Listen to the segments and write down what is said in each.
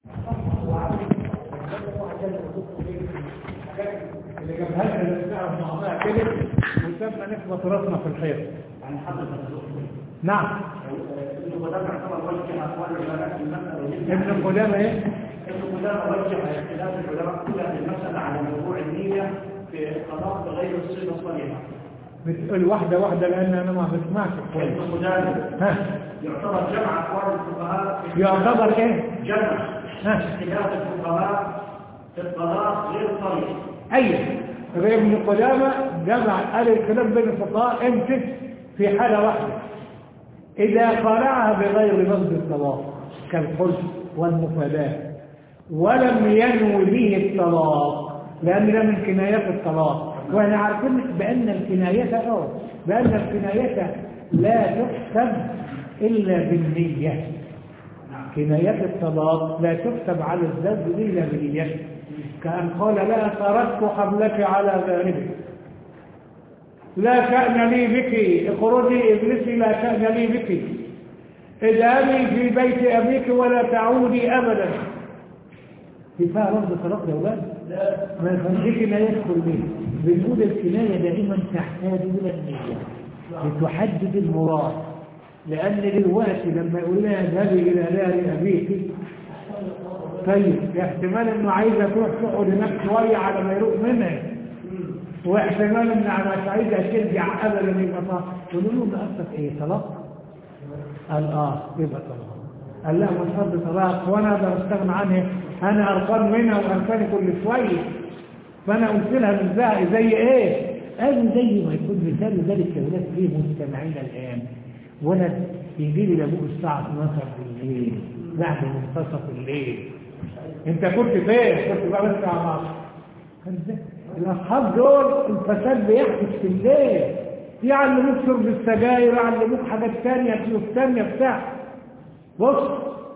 اللي جابها لنا نعرف بعضها كده وسابنا نخبط راسنا في الحيط يعني حضرتك نعم ابن قدامة يعتبر وجه أقوال العلماء في المسألة ابن قدامه ايه ابن قدامة وجه اختلاف العلماء كلها في المسألة على موضوع النية في الطلاق بغير الصيغة الصريحة بتقول واحدة واحدة لأن أنا ما بسمعش كويس ابن قدامة ها يعتبر جمع أقوال الفقهاء في يعتبر ايه جمع ها اختلاف الفقهاء في الطلاق غير صريح أيوة ابن قدامة جمع قال الكلام بين الفقهاء امتى في حالة واحدة إذا قرعها بغير لفظ الطلاق كالحزن والمفاداة ولم ينوي به الطلاق لأن ده من كنايات الطلاق واحنا عارفين بأن الكناية اه بأن الكناية لا تحسب إلا بالنية كنايات الطلاق لا تكتب على الزوج إلا بنيته كأن قال لا تركت حملك على ذلك لا شأن لي بك اخرجي ابلسي لا شأن لي بك اذهبي في بيت أبيك ولا تعودي أبدا كفاية لفظ طلاق يا أولاد ما يخليك لا يدخل به بنقول الكناية دائما تحتاج إلى النية لتحدد المراد لأن دلوقتي لما يقول لها اذهبي إلى دار أبيك طيب احتمال انه عايزه تروح تقعد هناك شويه على ما يروق منها واحتمال ان مش عايزه ترجع ابدا يبقى طلاق تقول له ده قصدك ايه طلاق؟ قال اه يبقى طلاق قال لا مش قصدي طلاق وانا اقدر استغنى عنها انا قرفان منها وقرفان كل شويه فانا قلت لها من زي, زي ايه؟ قالوا زي ما يكون مثال ذلك يا ولاد فيه مستمعين الان ولد يجي لي لابوه الساعه 12 بالليل بعد منتصف الليل انت كنت فين كنت بقى بس على مصر الاصحاب دول الفساد بيحدث في الليل يعلموك شرب السجاير يعلموك حاجات ثانيه فلوس ثانيه بتاع بص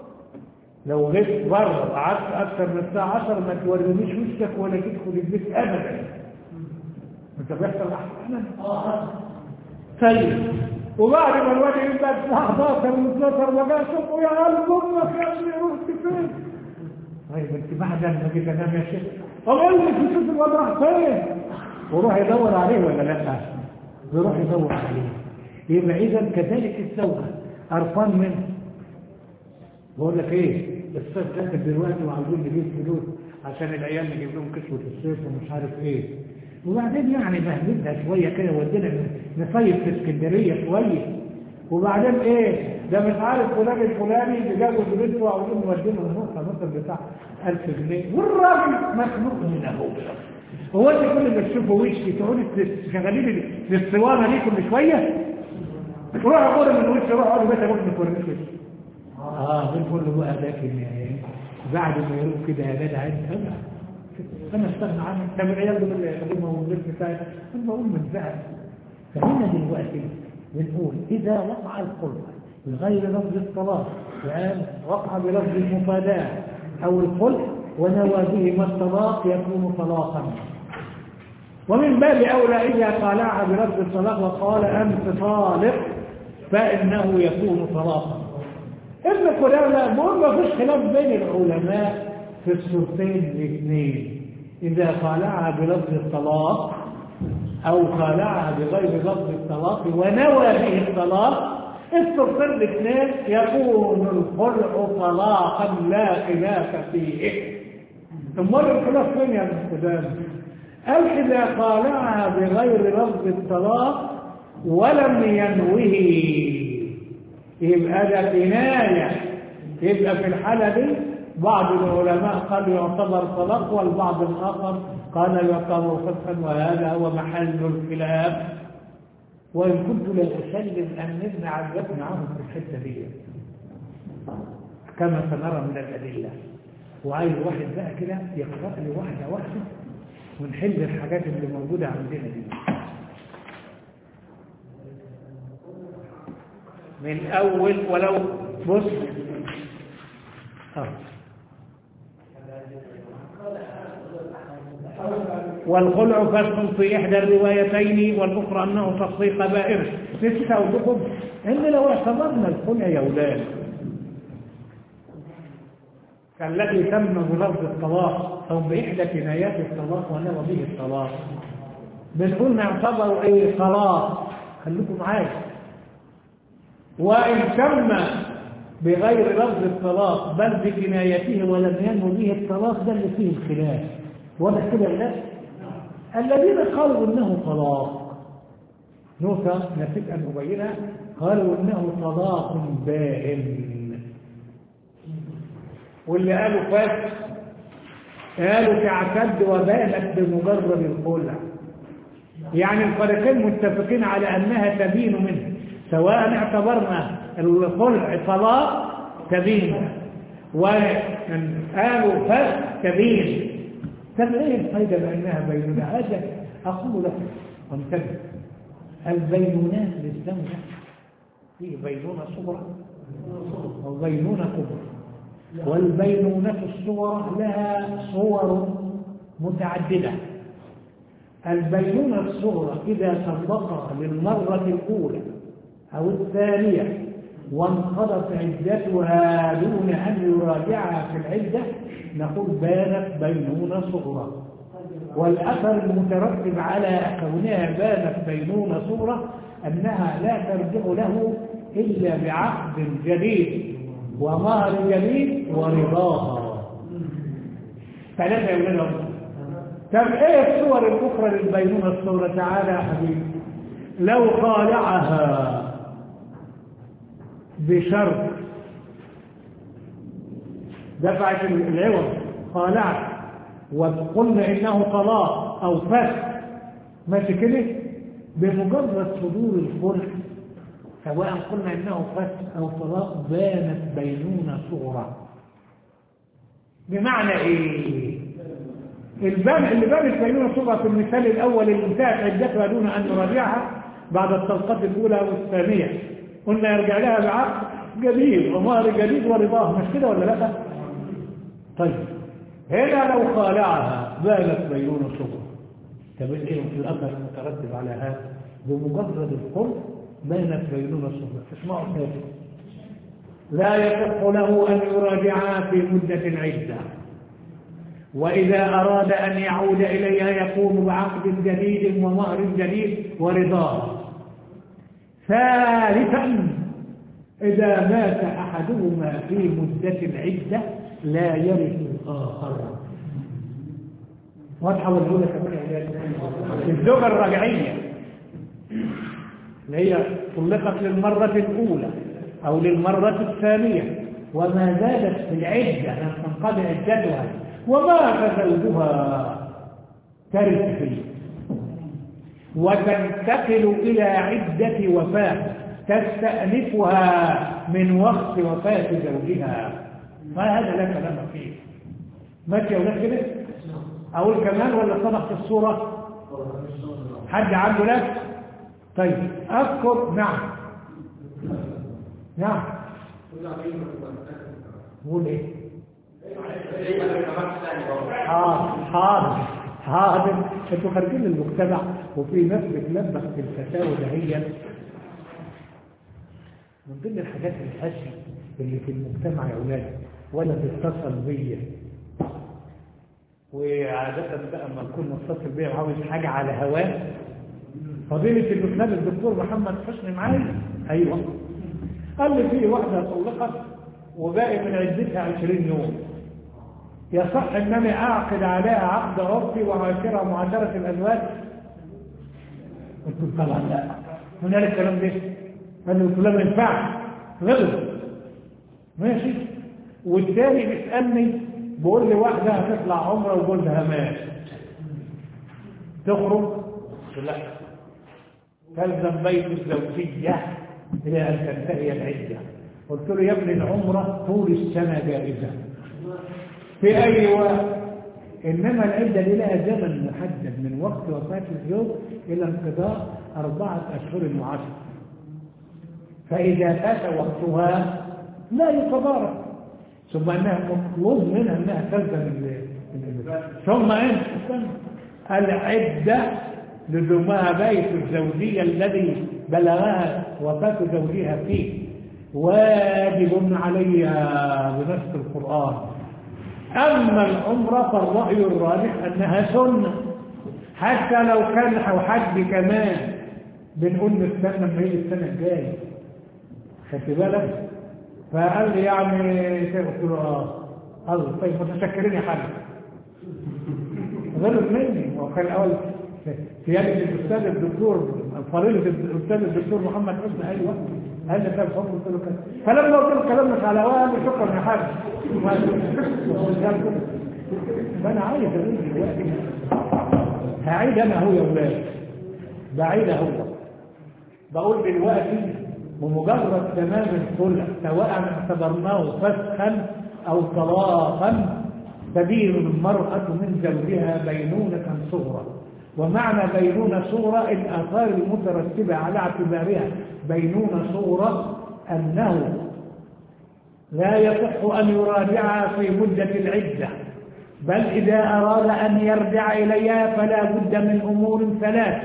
لو غبت بره وقعدت اكثر من الساعه 10 ما تورينيش وشك ولا تدخل البيت ابدا انت بيحصل احيانا طيب وبعد ما الواد يبقى الساعه 11 و12 وجاء شوفوا يا قلب امك يا ابني رحت فين طيب انت بعد ما جيت انام يا شيخ اقول لك شوف الواد راح فين وروح يدور عليه ولا لا يروح يدور عليه يبقى اذا كذلك الزوجه قرفان منه بقول لك ايه الصيف داخل دلوقتي وعاوزين نجيب فلوس عشان العيال نجيب لهم كسوه الصيف ومش عارف ايه وبعدين يعني بهدلها شويه كده ودينا نصيف في اسكندريه شويه وبعدين ايه ده مش عارف فلان الفلاني اللي جابوا بنته وعاوزين نوديه له النقطه مثلا بتاع 1000 جنيه والراجل مخنوق من اهو هو انت كل ما تشوفه وشي تقعدي تشغلي لي الصوانه دي كل شويه روح اقول من وشي روح اقعد بس اقول لك وريني وشي اه بنقول له بقى لكن بعد ما يروح كده يا جدع انت انا استغنى عنه طب العيال دول اللي يخدموا والبيت بتاعي انا بقول من زعل فهنا دلوقتي بنقول اذا وقع الخلق بغير لفظ الطلاق يعني وقع بلفظ المفاداه او الخلق ونوى بهما الطلاق يكون طلاقا ومن باب اولى اذا قالعها بلفظ الطلاق وقال انت طالق فانه يكون طلاقا ابن قدامه بيقول ما فيش خلاف بين العلماء في الصورتين الاثنين إذا خالعها بلفظ الطلاق أو خالعها بغير لفظ الطلاق ونوى به الطلاق الصورتين الاثنين يكون الخلع طلاقا لا خلاف فيه امال الخلاف فين يا ابن قدامه قال إذا خالعها بغير لفظ الطلاق ولم ينوه يبقى ده كناية يبقى في الحالة دي بعض العلماء قال يعتبر طلاق والبعض الآخر قال يعتبر فتحا وهذا هو محل الخلاف وإن كنت لا أسلم أن ابن عباس معهم في الحتة دي كما سنرى من الأدلة وعايز واحد بقى كده يقرأ لي واحدة واحدة ونحل الحاجات اللي موجودة عندنا دي من أول ولو بص آه. والخلع فسق في إحدى الروايتين والأخرى أنه تصديق بائر لسه أقول إن لو اعتبرنا الخلع يا أولاد كالذي تم بلفظ الطلاق أو بإحدى كنايات الطلاق ونوى به الطلاق بنقول نعتبر إيه طلاق خليكم معايا وإن تم بغير لفظ الطلاق بل بكنايته ولم ينمو به الطلاق ده اللي فيه الخلاف واضح كده لا الذين قالوا انه طلاق نقطة نسيت أن أبينها قالوا إنه طلاق بائن واللي قالوا فات قالوا تعتد وبانت بمجرد الخلع يعني الفريقين متفقين على أنها تبين منه سواء اعتبرنا الخلع طلاق تبين وقالوا فات تبين طب ايه الفايدة بأنها بينونة هذا أقول لك وانتبه البينونات للزوجة فيه بينونة صغرى وبينونة كبرى والبينونة الصغرى لها صور متعددة البينونة الصغرى إذا طبقها للمرة الأولى أو الثانية وانقضت عدتها دون أن يراجعها في العدة نقول بانت بينونة صغرى والأثر المترتب على كونها بانت بينونة صغرى أنها لا ترجع له إلا بعقد جديد ومهر جديد ورضاها ثلاثة يا ولاد طب ايه الصور الأخرى للبينونة الصغرى تعالى يا حبيبي لو خالعها بشرط دفعت العوض خالعت وقلنا انه طلاق او فسخ ماشي كده بمجرد صدور الخلع سواء قلنا انه فسخ او طلاق بانت بينونة صغرى بمعنى ايه البان اللي بانت بينونة صغرى في المثال الاول اللي انتهت عدتها دون ان نراجعها بعد الطلقات الاولى والثانيه قلنا يرجع لها بعقد جديد ومهر جديد ورضاه مش كده ولا لا طيب هنا لو خالعها بانت بينونة صغرى طب ايه الاثر المترتب على هذا بمجرد القرب بانت بينونة صغرى اسمعوا تاني لا يصح له ان يراجعها في مدة العدة وإذا أراد أن يعود إليها يقوم بعقد جديد ومهر جديد ورضاه ثالثا إذا مات أحدهما في مدة العدة لا يرث الآخر واضحة والجولة كمان الزوجة الرجعية اللي هي طلقت للمرة الأولى أو للمرة الثانية وما زادت في العدة لم تنقضي عدتها ومات زوجها ترث فيه وتنتقل إلى عدة وفاة تستأنفها من وقت وفاة زوجها ما هذا لا كلام فيه ماشي يا ولاد كده أقول كمان ولا صدق في الصورة حد عنده لك طيب أذكر نعم نعم قول ايه حاضر حاضر حاضر انتوا خارجين المجتمع وفي ناس بتلبخ في الفتاوى دهيا من ضمن الحاجات الحشي اللي في المجتمع يا اولاد ولا تتصل بيا وعادة بقى لما اكون متصل بيا وعاوز حاجة على هواه فضيلة الأستاذ الدكتور محمد حسني معايا أيوه قال لي في واحدة طلقت وباقي من عدتها 20 يوم يصح انني اعقد عليها عقد عرفي وعاشرها معاشرة الازواج قلت له طبعا لا من قال الكلام ده قال له لا ما ينفعش غلط ماشي والتاني بيسالني بقول لي واحده هتطلع عمره وبقول لها مات تخرج قلت لا تلزم بيت الزوجيه الى ان تنتهي العده قلت له يا ابني العمره طول السنه جائزه في أي وقت إنما العدة دي لها زمن محدد من وقت وفاة الزوج إلى انقضاء أربعة أشهر وعشر فإذا فات وقتها لا يتضارب ثم أنها مطلوب منها أنها تلزم ثم أنت العدة لزومها بيت الزوجية الذي بلغها وفاة زوجها فيه واجب عليها بنص القرآن أما العمرة فالرأي الراجح أنها سنة حتى لو كان أو حد كمان بنقول نستنى لما يجي السنة الجاية خدت بالك فقال لي يعني قلت له اه قال طيب متشكرين يا حاج غلط مني وكان الاول سيادة الأستاذ الدكتور فضيلة الأستاذ الدكتور محمد حسن أيوة قال لي كان حكم قلت له كده فلما قلت له كلام مش على وهم شكرا يا حاج فأنا عايز أقول دلوقتي هعيد أنا هو يا ولاد بعيد هو بقول دلوقتي بمجرد تمام الخلع سواء اعتبرناه فسخا أو طلاقا تدين المرأة من زوجها بينونة صغرى ومعنى بينونة صغرى الآثار المترتبة على اعتبارها بينونة صغرى أنه لا يصح أن يراجعها في مدة العدة بل إذا أراد أن يرجع إليها فلا بد من أمور ثلاث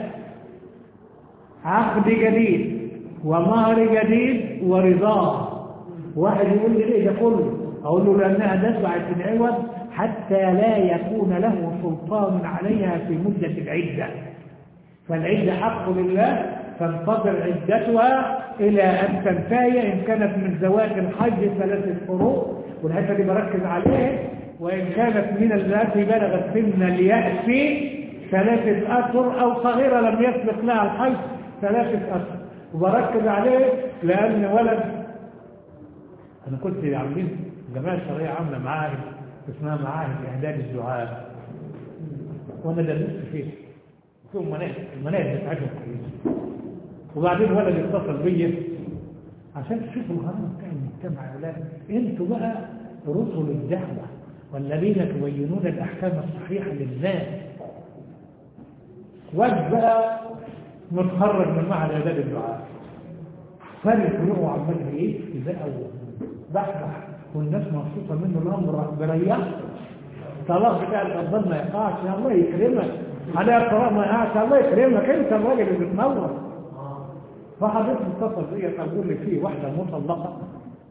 عقد جديد ومهر جديد ورضاه واحد يقول لي ليه ده كله أقول له لأنها دفعت العوض حتى لا يكون له سلطان عليها في مدة العدة فالعدة حق لله تنتظر عدتها إلى أن تنتهي إن كانت من زواج الحج ثلاثة قروء والحته دي بركز عليه وإن كانت من التي بلغت سن اليأس ثلاثة أشهر أو صغيرة لم يسبق لها الحج ثلاثة أشهر وبركز عليه لأن ولد أنا كنت عاملين جماعة الشرعية عاملة معاهد اسمها معاهد إعداد الدعاء وأنا درست فيه فيهم مناهج المناهج بتاعتهم كويسة وبعدين ولد اتصل بيا عشان تشوفوا الغرام بتاع المجتمع يا ولاد انتوا بقى رسل الدعوة والذين تبينون الأحكام الصحيحة لله واد بقى متخرج من معهد إعداد الدعاء فارق له عمال ايه بقى بحبح والناس مبسوطه منه الامر بريح طلاق بتاع الافضل ما يقعش يا الله يكرمك على الطلاق ما يقعش الله يكرمك انت الراجل اللي بتنور فحضرتك اتصل بيا تقول لي في واحده مطلقه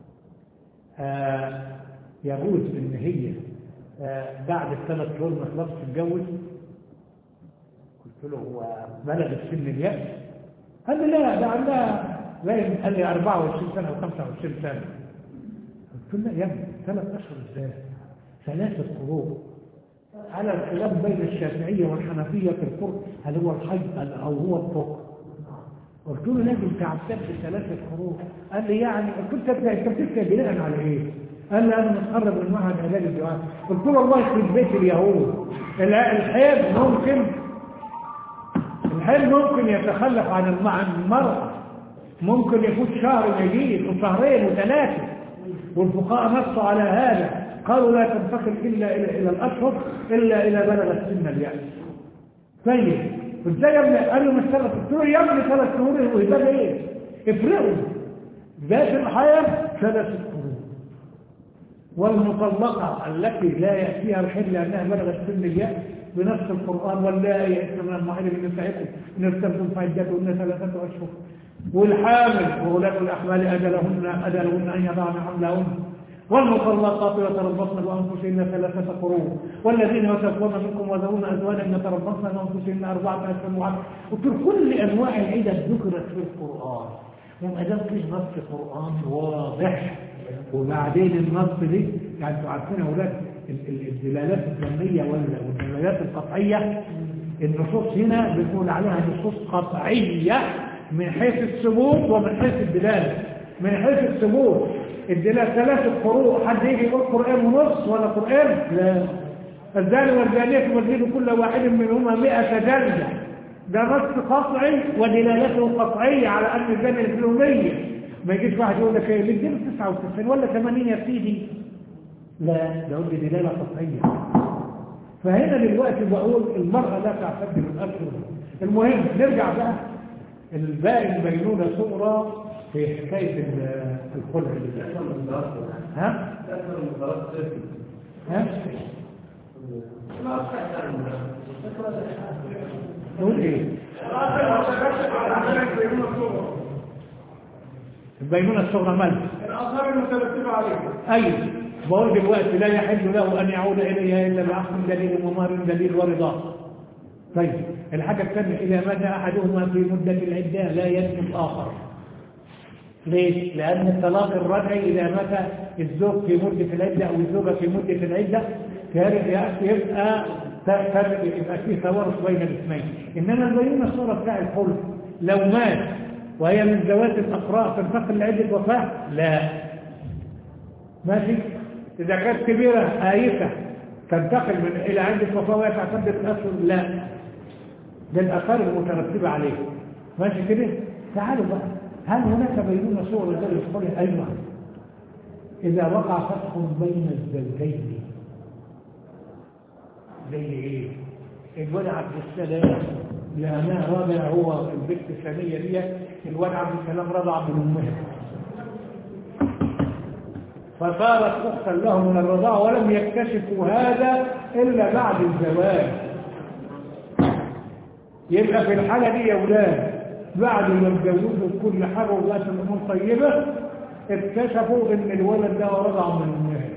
آه يجوز ان هي آه بعد الثلاث شهور ما خلاص تتجوز قلت له هو بلغت سن اليأس قال لي لا ده عندها باين قال لي 24 سنه او 25 سنه قلت له يا ابني ثلاث اشهر ازاي ثلاثه قروء على الخلاف بين الشافعيه والحنفيه في القرء هل هو الحيض او هو الطهر قلت له لازم تعتد ثلاثه قروء قال لي يعني قلت له انت بتبكي بناء على ايه قال لي انا متخرج من معهد اعداد الدعاء قلت له والله في بيت اليهود الحيض ممكن الحيض ممكن يتخلف عن المرأة ممكن يفوت شهر ويجيب وشهرين وثلاثة والفقهاء نصوا على هذا قالوا لا تنتقل إلا إلى, إلى الأشهر إلا إذا بلغت سن اليأس طيب ازاي يا ابني قال له مش ثلاث قلت له يا ابني ثلاث شهور وده ايه افرقوا ذات الحياة ثلاث قرون والمطلقة التي لا يأتيها الحل لأنها بلغت سن اليأس بنفس القرآن ولا يأتي من المحل من نسائكم إن ارتبتم فعدتهن ثلاثة أشهر والحامل وولاة الأحمال أجلهن أجلهن أن يضعن حملهن والمطلقات يتربصن بأنفسهن ثلاثة قروء والذين يتوفون منكم وذرون أزواجا يتربصن بأنفسهن أربعة أشهر وعشر وفي كل أنواع العدة ذكرت في القرآن وما دام فيه نص قرآن واضح وبعدين النص دي يعني انتوا عارفين يا اولاد الدلالات الظنيه والدلالات القطعيه النصوص هنا بنقول عليها نصوص قطعيه من حيث الثبوت ومن حيث الدلاله من حيث الثبوت الدلاله ثلاثه قروء حد يجي يقول قران ونص ولا قران لا الزاني والزانيه والزيد كل واحد منهما 100 جلده ده نص قطعي ودلالته قطعيه على ان الزاني الفلوميه ما يجيش واحد يقول لك ايه للجنة 99 ولا 80 يا سيدي لا ده يقول لي دلالة قطعية فهنا دلوقتي بقول المرأة لا تعتد بالأشهر المهم نرجع بقى الباقي البينونة صغرى في حكاية الخلع ها؟ ها؟ نقول ايه؟ البينونة الصغرى مالها الآثار المترتبة عليها أيوة بقول دلوقتي لا يحل له أن يعود إليها إلا بعقد دليل ومهر دليل ورضاه طيب الحاجة الثانية إذا مات أحدهما في مدة العدة لا ينفي الآخر ليش؟ لأن الطلاق الرجعي إذا مات الزوج في مدة العدة أو الزوجة في مدة العدة كان يبقى يبقى في توارث بين الاثنين إنما البينة الصورة بتاع الحل لو مات وهي من ذوات الأقراء تنتقل لعدة وفاة لا ماشي إذا كانت كبيرة آيسة تنتقل من إلى عدة وفاة وهي تعتد الأشهر لا ده الآثار المترتبة عليه ماشي كده تعالوا بقى هل هناك بينونة صور ذلك الصالح أيوة إذا وقع فتح بين الزوجين زي إيه الولد عبد السلام لأنها رابع هو البنت الثانية دي الولد عبد السلام رضع من أمها فصارت أختا له من الرضاعة ولم يكتشفوا هذا إلا بعد الزواج يبقى في الحالة دي يا ولاد بعد ما اتجوزوا بكل حاجة وبقت الأمور طيبة اكتشفوا إن الولد ده رضع من أمها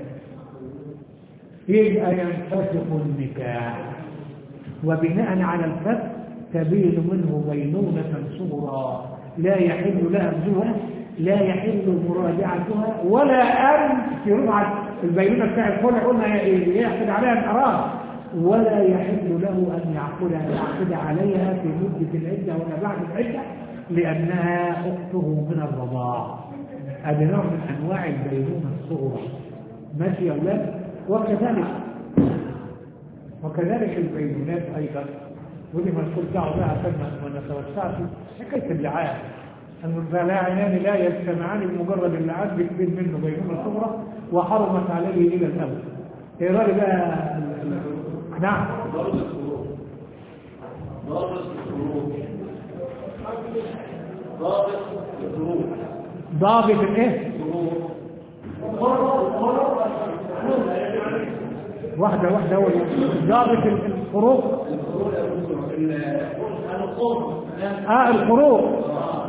يبقى ينفسخ النكاح وبناء على الفتح تبين منه بينونة صغرى لا يحل لها الزواج لا يحل مراجعتها ولا أن تروح البينونة بتاع الخلع قلنا يحصل عليها الحرام ولا يحل له أن يعقد يعقد عليها في مدة العدة ولا بعد العدة لأنها أخته من الرضاع هذا نوع من أنواع البينونة الصغرى ماشي يا أولاد وكذلك وكذلك البينونات أيضا ودي ما نقول دعوة بقى عشان ما نتوسعش حكاية اللعان أن اللاعنان لا يجتمعان بمجرد اللعان بكبير منه بينهما صغرى وحرمت عليه إلى الأبد إيه رأي بقى نعم ضابط الفروق ضابط الفروق ضابط الفروق ضابط الايه واحدة واحدة هو ضابط الفروق اه الفروق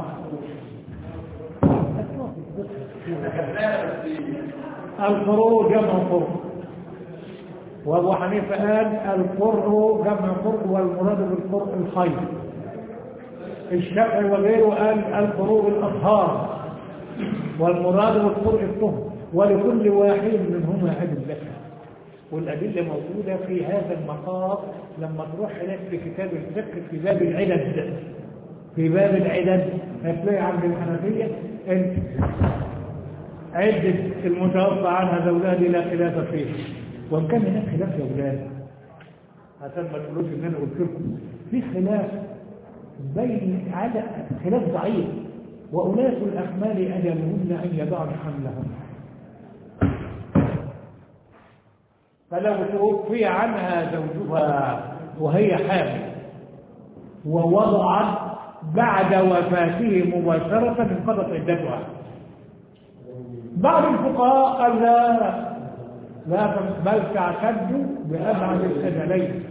الفروق جمع فروق وابو حنيفه قال القرء جمع قرء والمراد بالقرء الخير الشافعي وغيره قال القروء الاطهار والمراد بالقرء الطهر ولكل واحد منهما ادله والادله موجوده في هذا المقام لما تروح هناك في كتاب الفقه في باب العدد في باب العدد هتلاقي عند الحنفيه انت عدة المتوفى عنها زوجها دي لا خلاف فيه وان كان هناك خلاف يا اولاد عشان ما تقولوش ان انا قلت لكم في خلاف بين على خلاف ضعيف وأولاة الأحمال أجلهن أن يضعن حملهن فلو توفي عنها زوجها وهي حامل ووضعت بعد وفاته مباشرة انقضت عدتها بعض الفقهاء قال لا لا بل تعتد بأبعد الأجلين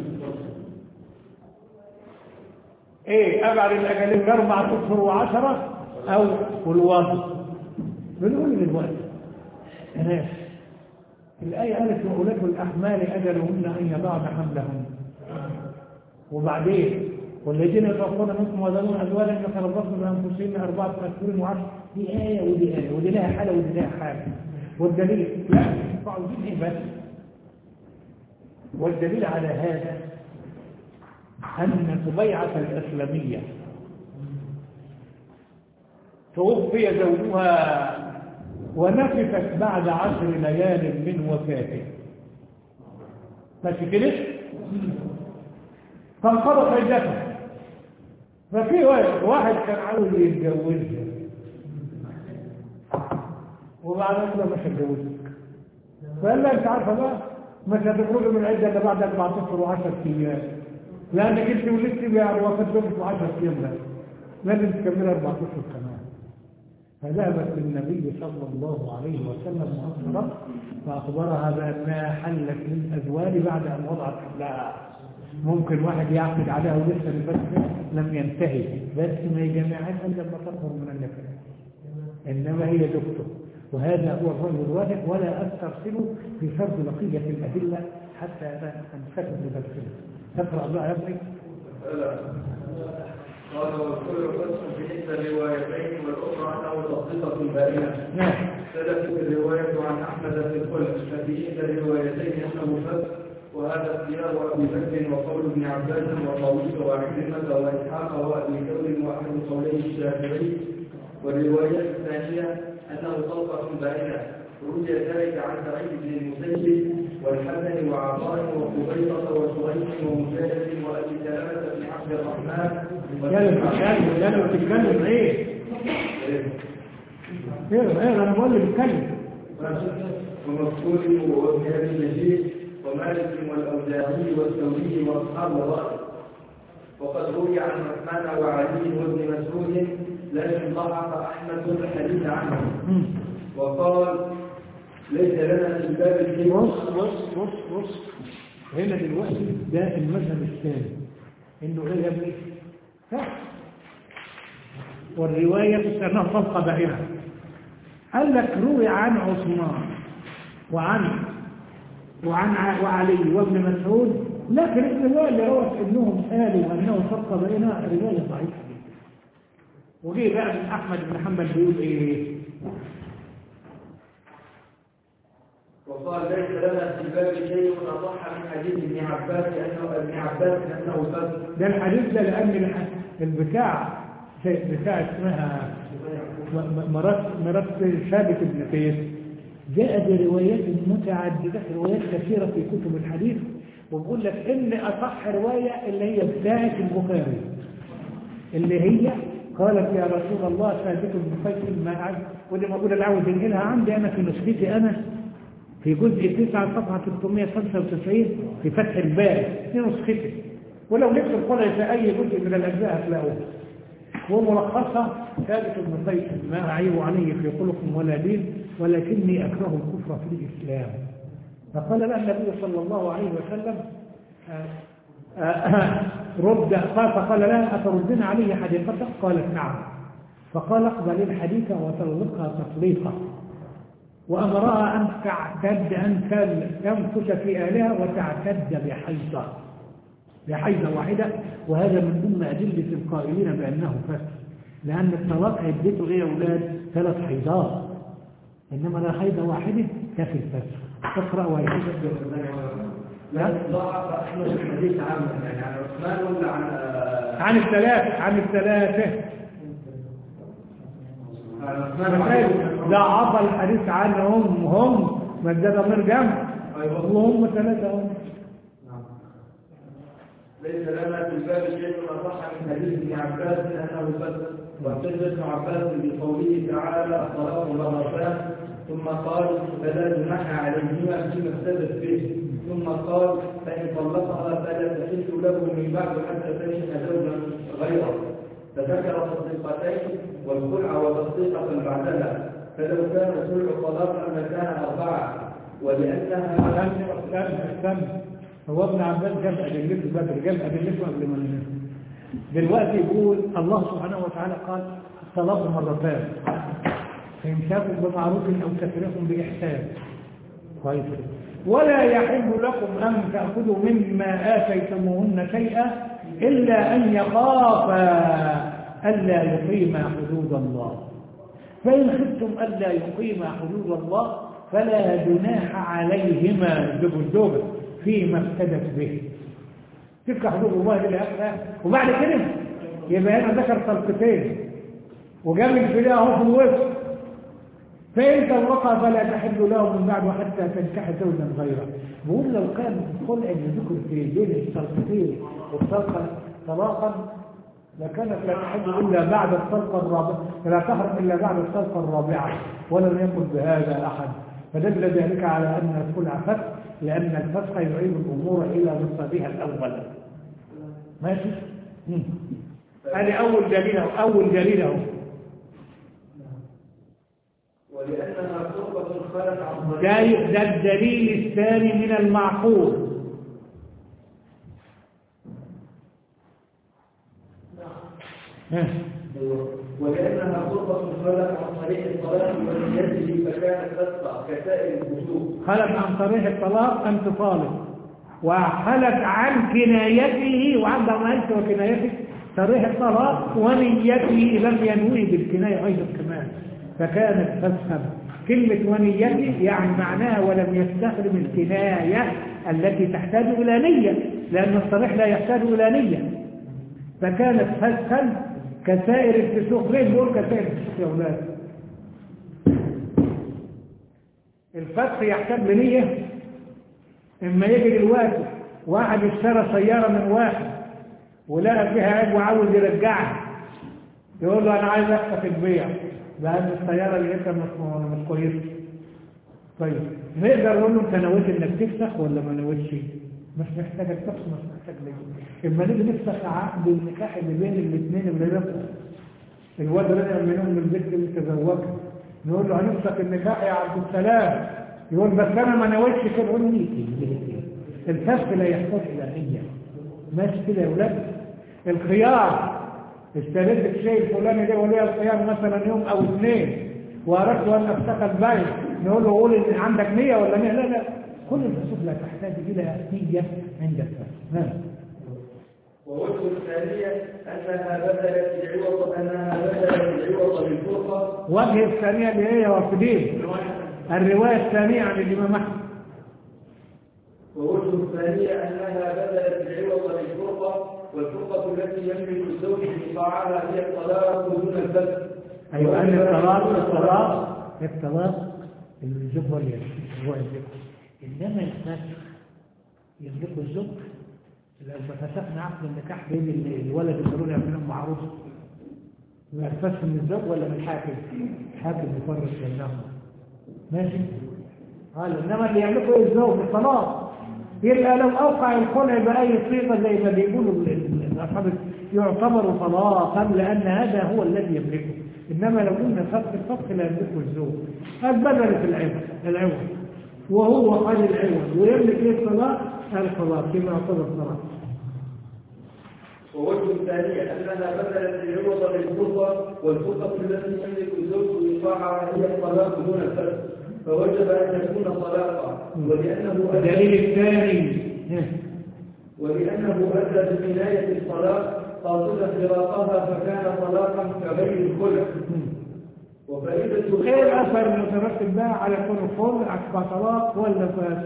ايه أبعد الأجلين أربعة أشهر وعشرة أو الوضع بنقول دلوقتي ناس الآية قالت وأولاة الأحمال أجلهن أن يضعن حملهن وبعدين والذين يتوفون منكم وذرون أزواجا يتربصن بأنفسهن أربعة أشهر وعشرة دي آية ودي آية ودي لها حالة ودي لها حالة والدليل لا ينفعوا دي إيه بس والدليل على هذا أن سبيعة الإسلامية توفي زوجها ونفست بعد عشر ليال من وفاته ماشي كده فانقضت عدتها ففي واحد كان عاوز يتجوزها وبعدين كده مش هتجوزك فقال لها انت عارفه بقى مش هتخرجي من العده الا بعد اربع اشهر و10 ايام لانك انت ولدتي يعني وفاه زوجك في 10 ايام بس لازم تكملي اربع اشهر كمان فذهبت للنبي صلى الله عليه وسلم مؤخرا فأخبرها بأنها حلت للأزواج بعد أن وضعت حملها ممكن واحد يعقد عليها ولسه الفتح لم ينتهي بس ما يجمعهاش إلا لما تطهر من النفس إنما هي دكتور وهذا هو الرأي الراجح ولا أسترسل في فرض بقية الأدلة حتى أنفتح بذلك تقرأ بقى يا ابني قال والكل قسم في إحدى الروايتين والأخرى أنه تصديقة بارئة نعم اختلفت الرواية عن أحمد في الخلق ففي إحدى الروايتين أنه فتح وهذا اختيار أبي بكر وقول ابن عباس وطاووس وعكرمة وإسحاق وأبي ثور وأحد قولي الشافعي والرواية الثانية أنه طلقة بارئة روي ذلك عن سعيد بن المسيب والحسن وعطاء وقبيصة وسهيل ومجاهد وأبي سلمة بن عبد الرحمن كانت بتتكلم كانت بتتكلم ايه؟ ايه ايه انا بقول لك بتتكلم ومسؤول وابن ابي يزيد ومالك والاوزاعي والثوري واصحاب الراي وقد روي عن عثمان وعلي وابن مسعود لكن ضعف احمد الحديث عنه مم. وقال ليس لنا في الباب الشيء بص بص بص بص هنا دلوقتي ده المذهب الثاني انه ايه يا ابني؟ صح والرواية كانها طلقة بائنة قال لك روي عن عثمان وعن وعن ع- وعلي وابن مسعود لكن الرواية اللي روت انهم قالوا انه طلقة بائنة رواية ضعيفة جدا وجه بقى من احمد بن حنبل بيقول ايه؟ وقال ليس لنا في الباب شيء اصح من حديث ابن عباس انه ابن عباس انه فسق ده الحديث ده لأن الح- البتاع بتاع اسمها م- م- مرات مرات ثابت بن قيس جاء بروايات متعددة روايات كثيرة في كتب الحديث وبقول لك إن أصح رواية اللي هي بتاعة البخاري اللي هي قالت يا رسول الله ثابت بن قيس ما عاد ودي موجودة العاوز انقلها عندي أنا في نسختي أنا في جزء 9 صفحة 395 في فتح الباري في نسختي ولو نفس القرية في أي جزء من الأجزاء هتلاقوه وملخصها ثابت بن قيس ما أعيب عليه في خلق ولا دين ولكني أكره الكفر في الإسلام فقال له النبي صلى الله عليه وسلم آه، آه، رد قال فقال لها أتردين علي حديقتك قالت نعم فقال اقبل الحديث وطلقها تطليقا وأمرها أن تعتد أن تنفس في أهلها وتعتد بحيضة بحيضة واحدة وهذا من ضمن أدلة القائلين بأنه فسق لأن الطلاق عدته إيه يا أولاد ثلاث حيضات إنما لا حيضة واحدة تفي الفسق تقرأ وهي لا ضعف احمد الحديث عنه يعني عن عثمان ولا عن عن الثلاث عن الثلاثة عن عثمان وعلي ده عطى الحديث عنهم هم مجد ضمير جمع أيوة. وهم ثلاثة هم ليس لنا في الباب شيء اصح من حديث ابن عباس انه فسق واحتج ابن عباس بقوله تعالى الطلاق مرتان ثم قال فلا جناح عليهما فيما افتدت به ثم قال فان طلقها فلا تحل له من بعد حتى تنشا زوجا غيره فذكر تصديقتين والخلع وتصديقة بعدها فلو كان الخلع طلاقا لكان أربعة ولأنها استنى استنى استنى هو ابن عباس جاب أدلته بدر جاب أدلته قبل ما ننام دلوقتي يقول الله سبحانه وتعالى قال الطلاق مرتان فإمساك بمعروف أو تفريق بإحسان كويس ولا يحل لكم أن تأخذوا مما آتيتموهن شيئا إلا أن يخافا ألا يقيما حدود الله فإن خفتم ألا يقيما حدود الله فلا جناح عليهما زوج الزوجة فيما افتدت به تلك حدود الله للآخرة وبعد كده يبقى هنا ذكر طلقتين وجاب الفداء اهو في الوسط فإن طلقها فلا تحل له من بعد حتى تنكح زوجا غيره بقول لو كان خلع ذكر في بين الطلقتين والطلقة طلاقا لكانت لا تحل إلا بعد الطلقة الرابعة فلا تحرم إلا بعد الطلقة الرابعة ولم يقل بهذا أحد فدل ذلك على أن الخلع فسق لأن الفسق يعيد الأمور إلى نصابها الأول ماشي؟ مم. هذه أول دليل أهو، أول دليل أهو ولأنها قربة خلت عن ده طريق ده الدليل الثاني من المعقول ها. ولأنها فرقة خلت عن طريق الصلاة ونيته فكانت تسقى كسائر الوجوه خلت عن طريق الطلاق أن تطالق وخلت عن كنايته وعند عملته وكنايته صريح الطلاق ونيته لم ينوي بالكناية أيضا كمان فكانت فسخا كلمة ونيته يعني معناها ولم يستخدم الكناية التي تحتاج إلى نية لأن الصريح لا يحتاج إلى نية فكانت فسخا كسائر الفسوق ليه بيقول كسائر الفسوق يا أولاد الفسخ يحتاج لنية إما يجي دلوقتي واحد اشترى سيارة من واحد ولقى فيها عيب وعاوز يرجعها يقول له أنا عايز أفتح البيع لأن السيارة اللي أنت مش مش كويسة طيب نقدر نقول له أنت نويت إنك تفسخ ولا ما نويتش؟ مش محتاج الفسخ مش محتاج ليه إما نيجي نفسخ عقد النكاح اللي بين الاثنين اللي يفسخ الواد رجع منهم من البنت اللي تزوجها نقول له هنفسخ النكاح يا عبد السلام يقول بس انا ما نويتش كده يقول نيتي الفسخ لا يحتاج الى نيه ماشي كده يا ولاد الخيار اشتريت الشيء الفلاني ده وليه الخيار مثلا يوم او اثنين واردت ان افتح البيع نقول له قول ان عندك نيه ولا نيه لا لا كل الفسوق لا تحتاج الى نيه عند الفسخ نعم ووجه الثانية أنها بدلت العوض أنها بدلت العوض بالفرقة وجه الثانية اللي هي وافدين الرواية الثانية عن الإمام أحمد ووجه الثانية أنها بدلت العوض بالفرقة والفرقة التي يملك الزوج إيقاعها هي الطلاق دون الفسخ أيوة أن الطلاق الطلاق الطلاق الزوج هو اللي يملك- هو يملكه إنما الفسخ يملكه الزوج لو فسخنا عقد النكاح بين ال- الولد اللي رجع من أم عروسه يبقى الفسخ من الزوج ولا من الحاكم؟ الحاكم يفرق بينهم ماشي؟ قال إنما اللي يملكه الزوج الطلاق يبقى لو أوقع الخلع بأي صيغة زي ما بيقولوا ال- ال- الأصحاب يعتبر طلاقا لأن هذا هو الذي يملكه إنما لو قلنا فسخ الفسخ لا يملكه الزوج قد بدلت العوض العوض وهو قال العوض ويملك ايه الطلاق الطلاق فيما يعتبر طلاق ووجه الثانية أنها بدلت العوض بالفرقة والفرقة التي يملك الزوج إيقاعها هي الطلاق دون الفسخ فوجب أن يكون طلاقا ولأنه أدى الدليل الثاني ولأنه أدى ببناية الطلاق قاصدا فراقها فكان طلاقا كغير الخلع وفائدة ايه الاثر المترتب بقى على كون الخلع اكبر طلاق ولا فاسد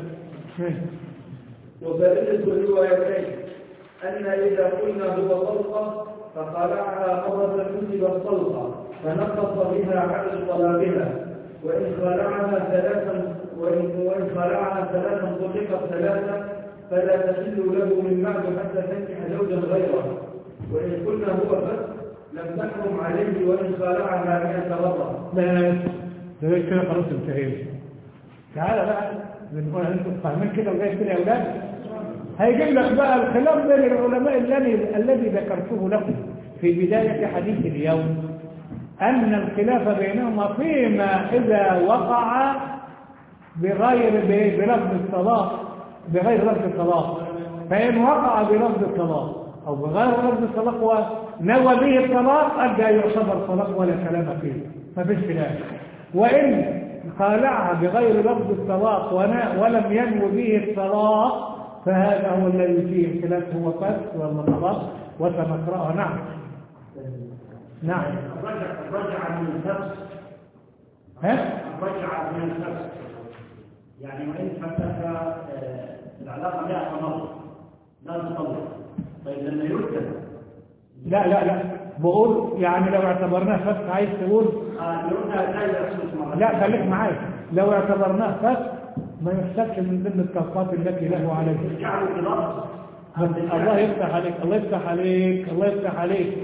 وفائدة الروايتين أن إذا قلنا هو طلقة فخلعها مرة كتبت طلقة فنقص بها عدد طلاقها وإن خلعها ثلاثا وإن, وإن خلعها ثلاثا طلقت ثلاثا فلا تحل له من بعد حتى تنكح زوجا غيره وإن قلنا هو فسق لم تحرم عليه وإن خلعها مئة مرة بس ده كده خلاص انتهينا تعالى بقى بنقول انتم فاهمين كده لغايه كده يا اولاد هيجيب لك بقى الخلاف بين العلماء الذي الذي ذكرته لكم في بدايه حديث اليوم ان الخلاف بينهما فيما اذا وقع بغير ب- بلفظ الطلاق بغير لفظ الطلاق فإن وقع بلفظ الطلاق أو بغير لفظ الطلاق ونوى به الطلاق أدى يعتبر طلاق ولا كلام فيه ففيش خلاف وإن خالعها بغير لفظ الطلاق ونا- ولم ينو به الطلاق فهذا هو الذي فيه الخلاف هو فسق ولا طلاق وسنقرأه نعم نعم الرجع الرجع من الفسق ها الرجع من الفسق يعني وإن فسخ آه، العلاقة بها مرة لا تطلق طيب لما يرتب لا لا لا بقول يعني لو اعتبرناه فسق عايز تقول آه، يرتب لا يحصل مرة لا خليك معايا لو اعتبرناه فسق ما يحسبش من ضمن الطلقات التي له عليه جعلوا في لفظ بس الله يفتح عليك الله يفتح عليك الله يفتح عليك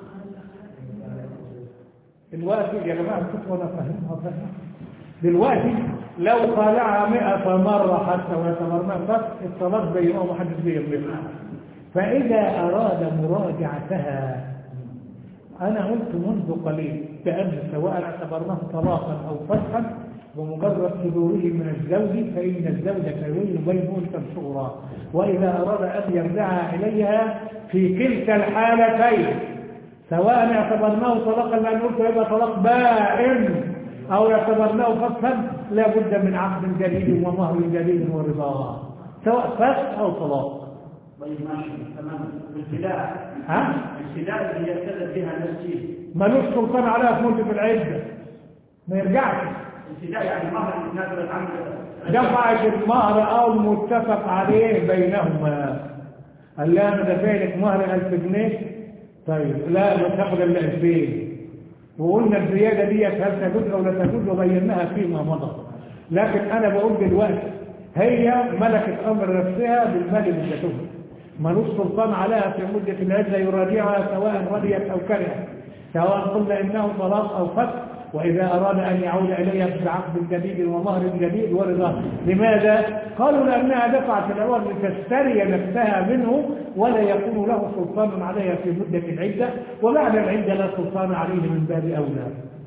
دلوقتي يا جماعة كنت وانا فاهمها فاهمها دلوقتي لو خالعها مئة مرة حتى واعتبرناه فسق الطلاق بينهم محدش بيملكها فإذا أراد مراجعتها أنا قلت منذ قليل بأن سواء اعتبرناه طلاقا أو فسخا بمجرد صدوره من الزوج فإن الزوجة يولي بين أنثى صغرى وإذا أراد أن يرجعها إليها في كلتا الحالتين سواء اعتبرناه طلاقا لأن قلت يبقى طلاق بائن أو اعتبرناه فسخا لابد من عقد جديد ومهر جديد ورضا سواء فسخ أو طلاق طيب ماشي تمام الابتداء ها؟ الابتداء اللي يبتدأ بها نفسي ملوش سلطان عليها في مدة العدة ما يرجعش الابتداء يعني مهر نازل عن دفعت المهر أو متفق عليه بينهما قال لا أنا دافع لك مهر 1000 جنيه طيب لا ما تاخد إلا 2000 وقلنا الزيادة دي هل تجوز أو لا تجوز وبيناها فيما مضى لكن أنا بقول دلوقتي هي ملكت أمر نفسها بالمال اللي ادته ملوش سلطان عليها في مدة العدة يراجعها سواء رضيت أو كرهت سواء قلنا إنه طلاق أو فتح وإذا أراد أن يعود إليها بعقد جديد ومهر جديد ورضا لماذا؟ قالوا لأنها دفعت الأول لتشتري نفسها منه ولا يكون له سلطان عليها في مدة العدة وبعد العدة لا سلطان عليه من باب أولى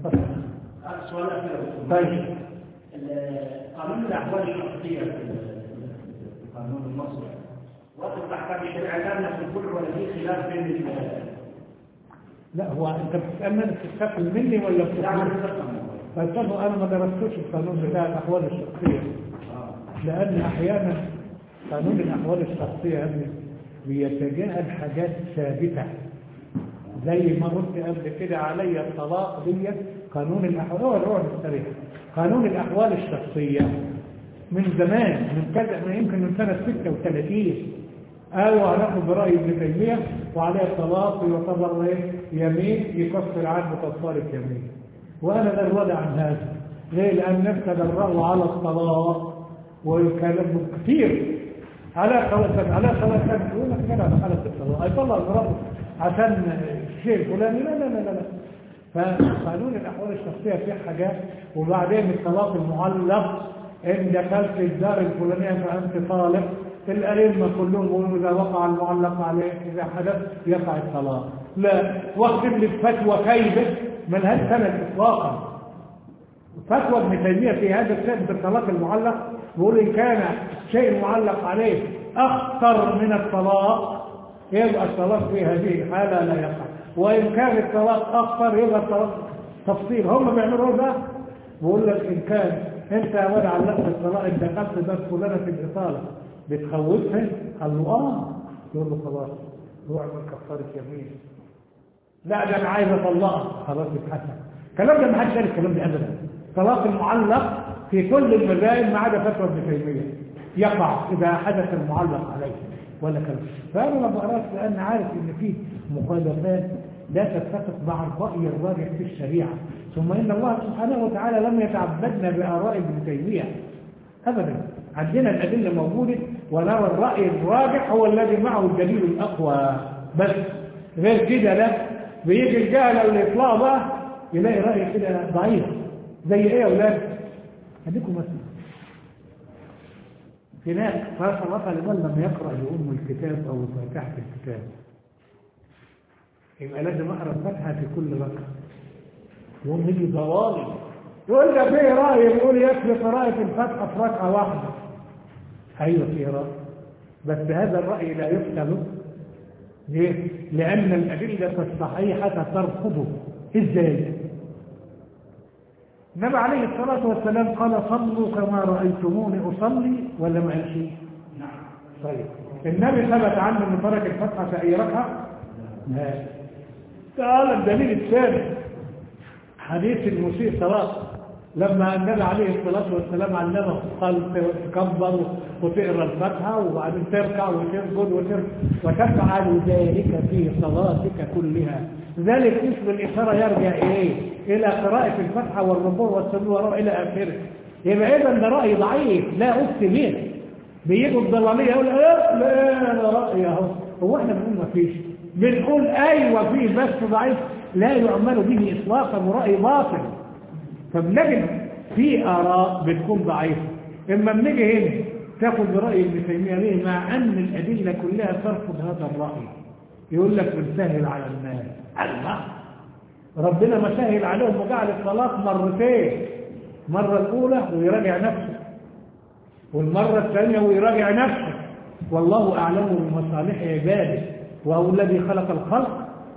سؤال أخير طيب قانون الأحوال الشخصية في القانون المصري وقت الأحكام الشرعية لا نفس الكل ولا في خلاف بين ال- لا هو أنت بتسألني بتستقل مني ولا لا بتسأل عن الرقم. فالطبع أنا ما درستوش القانون بتاع الأحوال الشخصية لأن أحيانا قانون الأحوال الشخصية يعني بيتجاهل حاجات ثابتة زي ما قلت قبل كده علي الطلاق دي قانون الأحوال هو الروح الصريح قانون الأحوال الشخصية من زمان من كذا من يمكن من سنة 36 قالوا هناخد برأي ابن تيمية وعليه الطلاق يعتبر ايه يمين يكفر عنه كفارة يمين وأنا لا الوضع عن هذا ليه؟ لأن الناس تجرأوا على الطلاق والكلام كثير على خلاص على خلاص كان يقول لك كده على خلاص الطلاق هيطلع المرأة عشان الشيء الفلاني لا لا لا لا لا فقانون الأحوال الشخصية فيه حاجات وبعدين الطلاق المعلق إن دخلت الدار الفلانية فأنت طالق الأئمة كلهم يقولوا إذا وقع المعلق عليه إذا حدث يقع الطلاق لا واخد لك فتوى كيبة ملهاش سند إطلاقا فتوى ابن تيمية في هذا الشأن بالطلاق المعلق بيقول إن كان شيء معلق عليه أخطر من الطلاق يبقى الطلاق في هذه الحالة لا يقع وإن كان الطلاق أخطر يبقى الطلاق تفصيل هم بيعملوا ده بيقول لك إن كان أنت يا ولد علقت الطلاق أنت دخلت ده فلانة في الإطالة بتخوفها قال له آه يقول له خلاص روح من كفارة يمين لا ده أنا عايز أطلقها خلاص يتحسن الكلام ده ما حدش قال الكلام ده أبدا طلاق المعلق في كل المذاهب ما عدا فتوى ابن تيمية يقع إذا حدث المعلق عليه ولا كلام فأنا ما بقراش لأن عارف إن فيه مخالفات لا تتفق مع الرأي الراجح في الشريعة ثم إن الله سبحانه وتعالى لم يتعبدنا بآراء ابن تيمية أبدا عندنا الأدلة موجودة ونرى الرأي الراجح هو الذي معه الدليل الأقوى بس غير كده لا بيجي الجهل اللي يطلع بقى يلاقي رأي كده ضعيف زي ايه يا اولاد هديكم مثلا في ناس فصلت لمن لم يقرأ لأم الكتاب أو فاتحة الكتاب يبقى لازم أقرأ الفاتحة في كل ركعة يوم يجي ضوالي يقول لك في رأي يقول يكفي قراءة الفاتحة في ركعة واحدة أيوة في رأي بس هذا الرأي لا يحسب ليه؟ لأن الأدلة الصحيحة ترفضه إزاي؟ النبي عليه الصلاة والسلام قال صلوا كما رأيتموني أصلي ولا ما قالش نعم طيب النبي ثبت عنه أنه ترك الفتحة في أي ركعة لا قال الدليل الثاني حديث المسيء صلاة لما النبي عليه الصلاة والسلام علمه قال تكبر وتقرا الفاتحة وبعدين تركع وتسجد وتر- وتفعل ذلك في صلاتك كلها ذلك اسم الإشارة يرجع إليه إلى قراءة الفاتحة والركوع والسجود وراء إلى آخره يبقى إذا ده رأي ضعيف لا أفتي به بيجوا الضلالية يقول لا لا أنا رأيي أهو هو إحنا بنقول ما فيش بنقول أيوة فيه بس ضعيف لا يعمل به إطلاقا ورأي باطل فبنجد في آراء بتكون ضعيفة إما بنيجي هنا تاخد برأي ابن تيمية ليه مع أن الأدلة كلها ترفض هذا الرأي يقول لك بنسهل على الناس الله ربنا ما سهل عليهم وجعل الطلاق مرتين مرة الأولى ويراجع نفسه والمرة الثانية ويراجع نفسه والله أعلم بمصالح عباده وهو الذي خلق الخلق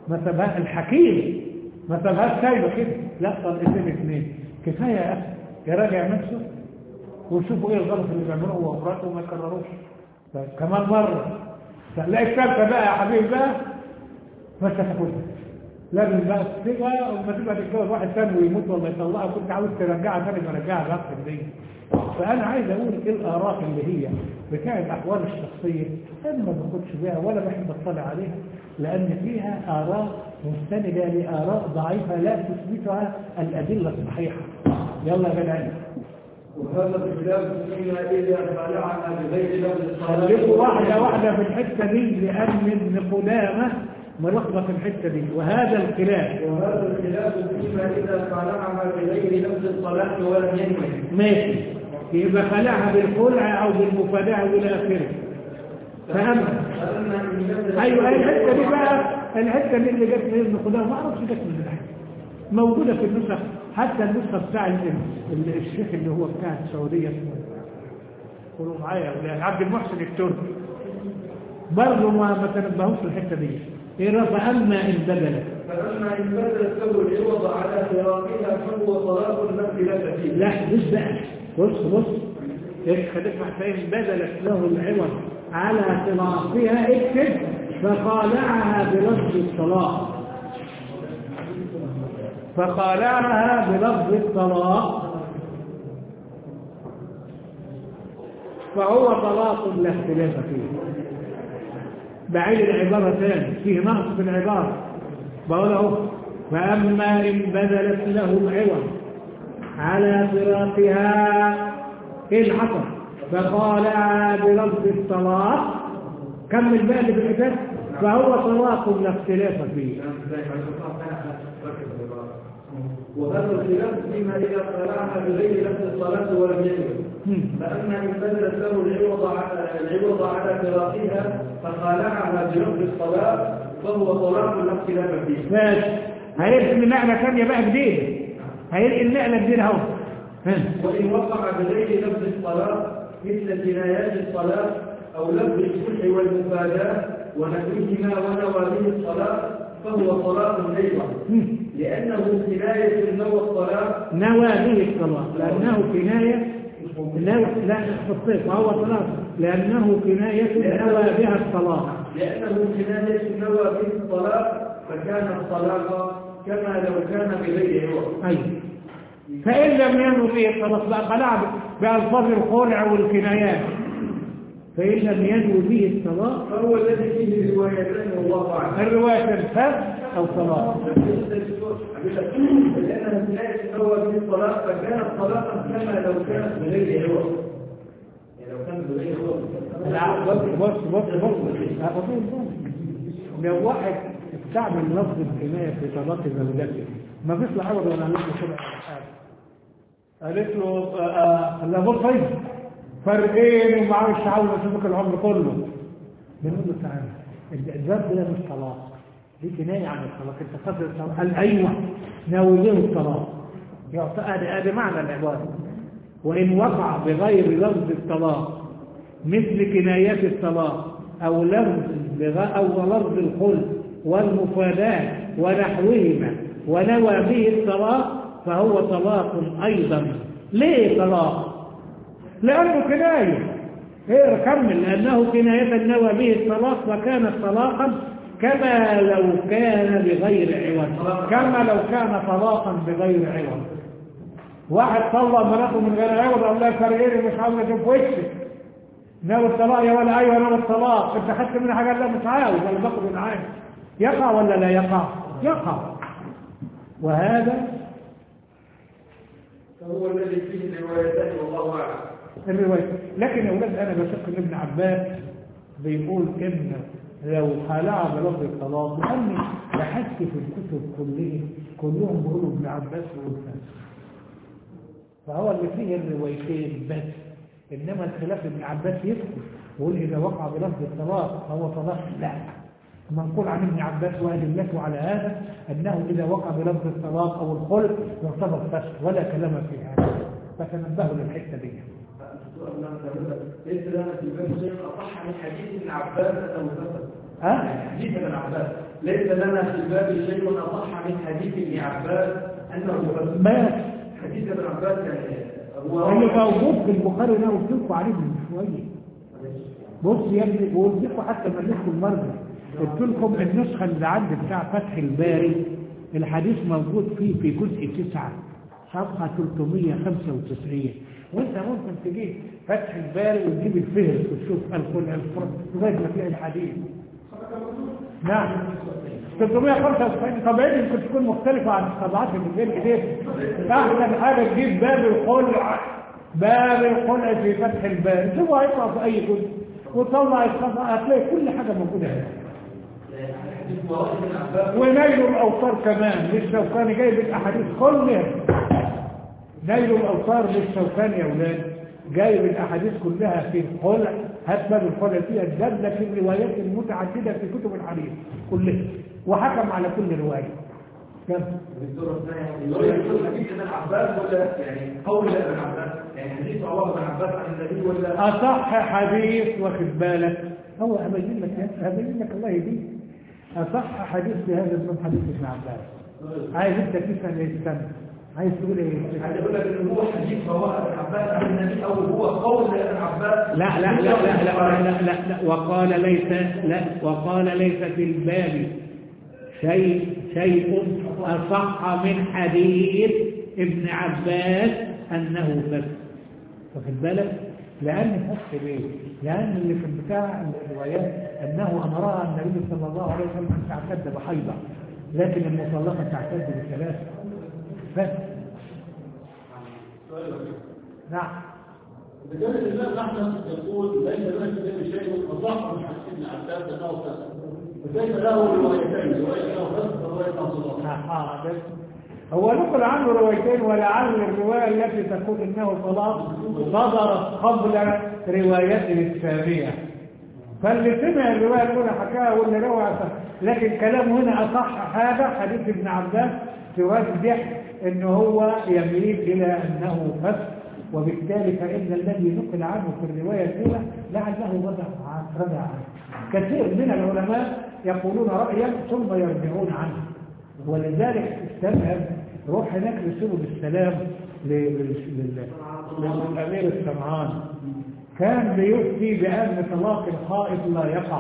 ما سابها الحكيم ما سابهاش سايبه كده لا طلقتين اثنين كفايه يا اخي يراجع نفسه ويشوفوا ايه الغلط اللي بيعملوه هو ومراته وما يكرروش طيب كمان مره لا الثالثه بقى يا حبيبي بقى ما تاخدها لازم بقى تسيبها وما تبقى تتجوز واحد ثاني ويموت ولا يطلقها كنت عاوز ترجعها ثاني برجعها بقى دي فانا عايز اقول ايه الاراء اللي هي بتاع الاحوال الشخصيه انا ما باخدش بيها ولا بحب اطلع عليها لان فيها اراء مستنده لاراء ضعيفه لا تثبتها الادله الصحيحه يلا يا جدعان وهذا الخلاف فيما إذا خلعنا بغير لفظ الصلاة خليكوا واحده واحده في الحته دي لان ابن قدامه ملخبط الحته دي وهذا الخلاف وهذا الخلاف فيما إذا خلعها بغير لفظ الصلاة ولم ينوي ماشي يبقى خلعها بالخلع او بالمفادعه الى اخره فاما فأما إن لفظ ايوه الحته دي بقى الحته دي اللي جت من ابن قدامه ما اعرفش جت من الحته موجوده في النسخ حتى النسخه بتاع ال- ال- الشيخ اللي هو بتاع السعوديه اسمه قولوا معايا يا أولاد، عبد المحسن التركي برضه ما ما تنبهوش الحته دي ايه رأى فاما ان بدلت فأما إن بدلت له العوض على فراقها فهو طلاق لا خلاف فيه لا بص بقى بص بص ايه خليك محتاج بدلت له العوض على طلاقها اكتب فخالعها بلفظ الطلاق فخالعها بلفظ الطلاق فهو طلاق لا اختلاف فيه بعيد العبارة تاني فيه نقص في العبارة بقول اهو فأما إن بدلت له العوض على فراقها ايه اللي حصل فقال بلفظ الطلاق كمل بقى اللي في الكتاب فهو طلاق لا اختلاف فيه وهذا الخلاف فيما إذا خلعها بغير لفظ الصلاة ولم ينوي هم. فأما إن بدلت له العوض على العوض على فراقها فخالعها بلفظ الصلاة فهو طلاق لا اختلاف فيه ماشي هيرسم نقلة ثانية بقى جديدة هينقل نقلة جديدة اهو ها. وإن وقع بغير لفظ الصلاة مثل جنايات الصلاة أو لفظ الصلح والمفاداة ونحوهما ونوى به الصلاة فهو طلاق أيضا هم. لأنه كناية نوى الصلاة نوى به الطلاق لأنه كناية نوى لا خصيص وهو طلاق لأنه كناية نوى بها الطلاق لأنه كناية نوى به الصلاة فكان الطلاق كما لو كان بغير عوض أيوة فإن لم ينوي به الطلاق بقى خلع بألفاظ الخلع والكنايات فإن لم ينوي به الطلاق فهو الذي فيه روايتان والله أعلم الرواية الفرد أو طلاق لأنها كناية نوى به الصلاة فكانت طلاقا كما لو كانت بغير عوض يعني لو كانت بغير عوض لا بص بص بص بص أقول بص. لو واحد استعمل لفظ الكناية في طلاق زوجته ما فيش لا عوض ولا لفظ كده ولا حاجة. قالت له آه، آه، لا بص طيب فرقين ومعاه مش عاوز اشوفك العمر كله بنقول له تعالى الزرد ده مش طلاق دي كناية عن الطلاق انت خاطر الطلاق قال ايوه ناوله الطلاق يعطى ادي ادي معنى العبارة وان وقع بغير لفظ الطلاق مثل كنايات الطلاق او لفظ بغ- او لفظ الخلق والمفاداة ونحوهما ونوى به الطلاق فهو طلاق ايضا ليه طلاق لأنه كناية غير كمل لأنه كناية نوى به الطلاق فكان طلاقا كما لو كان بغير عوض كما لو كان طلاقا بغير عوض واحد طلق مراته من غير عوض قال لها فرقيني مش عاوز اشوف وشك ناوي الطلاق يا ولا ايوه ناوي الطلاق انت خدت منها حاجه لا مش عاوز ولا باخد معاك يقع ولا لا يقع يقع وهذا فهو الذي فيه روايتان والله أعلم الرواية لكن يا أولاد أنا بشك إن ابن عباس بيقول إن لو خلع بلفظ الطلاق لأني بحثت في الكتب كلها كلهم بيقولوا ابن عباس وابن فهو اللي فيه الروايتين بس إنما الخلاف ابن عباس يسكت يقول إذا وقع بلفظ الطلاق فهو طلاق لا منقول عن ابن عباس وأدلته على هذا أنه إذا وقع بلفظ الطلاق أو الخلق يعتبر فسخ ولا كلام في هذا فتنبهوا للحتة دي ليس لنا في الباب شيء أصح من حديث ابن عباس أو فسد ها؟ حديث ابن عباس ليس لنا في الباب شيء أصح من حديث ابن عباس أنه بس ما حديث ابن عباس يعني هو اللي موجود في البخاري ده قلت لكم عليه من شويه بص يا ابني قلت لكم حتى ما لكم المرجع قلت لكم النسخه اللي عندي بتاع فتح الباري الحديث موجود فيه في جزء تسعة صفحة 395 وانت ممكن تجيب فتح الباري وتجيب الفهرس وتشوف الكل الفرق لغايه ما تلاقي الحديث نعم 395 طبيعي يمكن تكون مختلفة عن الطبعات اللي بين ايديك احسن حاجة تجيب باب الخلع باب الخلع في فتح الباب شوفوا هيطلع في اي جزء وطلع الخطأ هتلاقي كل حاجة موجودة هنا حديث وراء ابن عباس ونيل الاوصار كمان للشوكاني جايب الاحاديث كلها نيل الاوصار للشوكاني يا ولاد جايب الاحاديث كلها في الخلع هات باب الخلع فيها الدالة في الروايات المتعددة في كتب الحديث كلها وحكم على كل رواية كم الدكتور الثاني يقول حديث ابن عباس ولا يعني قول ابن عباس يعني حديث رواه ابن عباس عن النبي ولا أصح حديث واخد بالك هو هبين لك هبين لك الله يهديك أصح حديث في هذا من حديث ابن عباس عايز انت تسأل ايه استنى عايز تقول ايه عايز اقول لك ان هو حديث رواه ابن عباس عن النبي او هو قول ابن عباس لا لا لا لا لا لا, لا, لا وقال ليس لا وقال ليس في الباب شيء شيء أصح من حديث ابن عباس أنه فسق واخد بالك لأن فسق ليه؟ لأن اللي في بتاع الروايات أنه أمرها النبي صلى الله عليه وسلم أن تعتد بحيضة لكن المطلقة تعتد بثلاث فسق نعم بذلك الإمام أحمد يقول ليس لنا في ذلك شيء أصح من حديث ابن عباس أنه فسق وليس له روايتين رواية أنه فسق ورواية أنه صدق آه، بس. هو نقل عنه روايتين ولعل الرواية التي تقول إنه طلاق صدرت قبل روايته الثانية فاللي سمع الرواية الأولى حكاها واللي روى لكن كلامه هنا أصح حاجة حديث ابن عباس ترجح إنه هو يميل إلى أنه فسق وبالتالي فإن الذي نقل عنه في الرواية الأولى لعله رجع عنه رجع عنه كثير من العلماء يقولون رأيا ثم يرجعون عنه ولذلك استذهب روح هناك رسوله بالسلام ل- لل- لل- للأمير السمعان كان بيفتي بأن طلاق الخائف لا يقع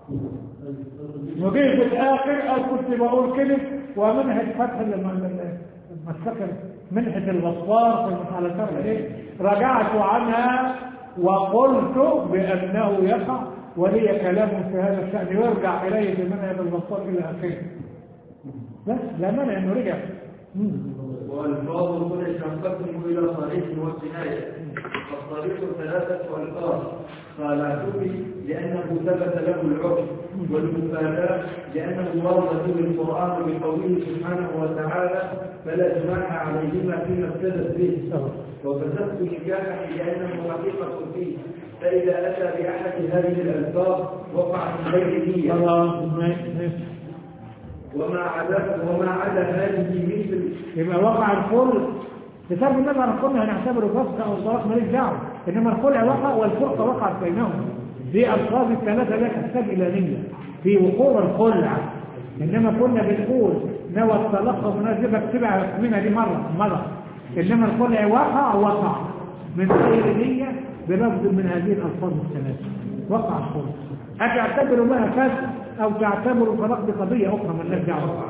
وجيه في الآخر أو كنت بقول كده ومنهج فتح المسكر منحة الغفار في المحالتات ايه رجعت عنها وقلت بأنه يقع ولي كلام في هذا الشأن يرجع إليه بمنهج الغفار إلى آخره بس لا مانع انه رجع مم. والفاظ الخلع تنقسم الى صريح والجنايه والصريح ثلاثه الفاظ صلاته لانه ثبت له العرف والمفاداه لانه ورد به القران بقوله سبحانه وتعالى فلا جناح عليهما فيما افتدت به وفسدت نكاحا لانه حقيقه فيه فاذا اتى باحد هذه الالفاظ وقع من غير نيه خلاص ماشي ماشي. وما عدا وما عدا هذه مثل يبقى وقع الخلع بسبب النبي عن الخلع هنعتبره فسق او طلاق ماليش دعوه انما الخلع وقع والفرقه وقعت بينهم دي الفاظ الثلاثه لا تحتاج الى نيه في وقوع الخلع انما كنا بنقول نوى الطلاق ومناسبه تبع منها دي مره مره انما الخلع وقع وقع من غير نيه بلفظ من هذه الالفاظ الثلاثه وقع الخلع هتعتبروا بها فسق او تعتبروا طلاق بقضيه اخرى مالناش دعوه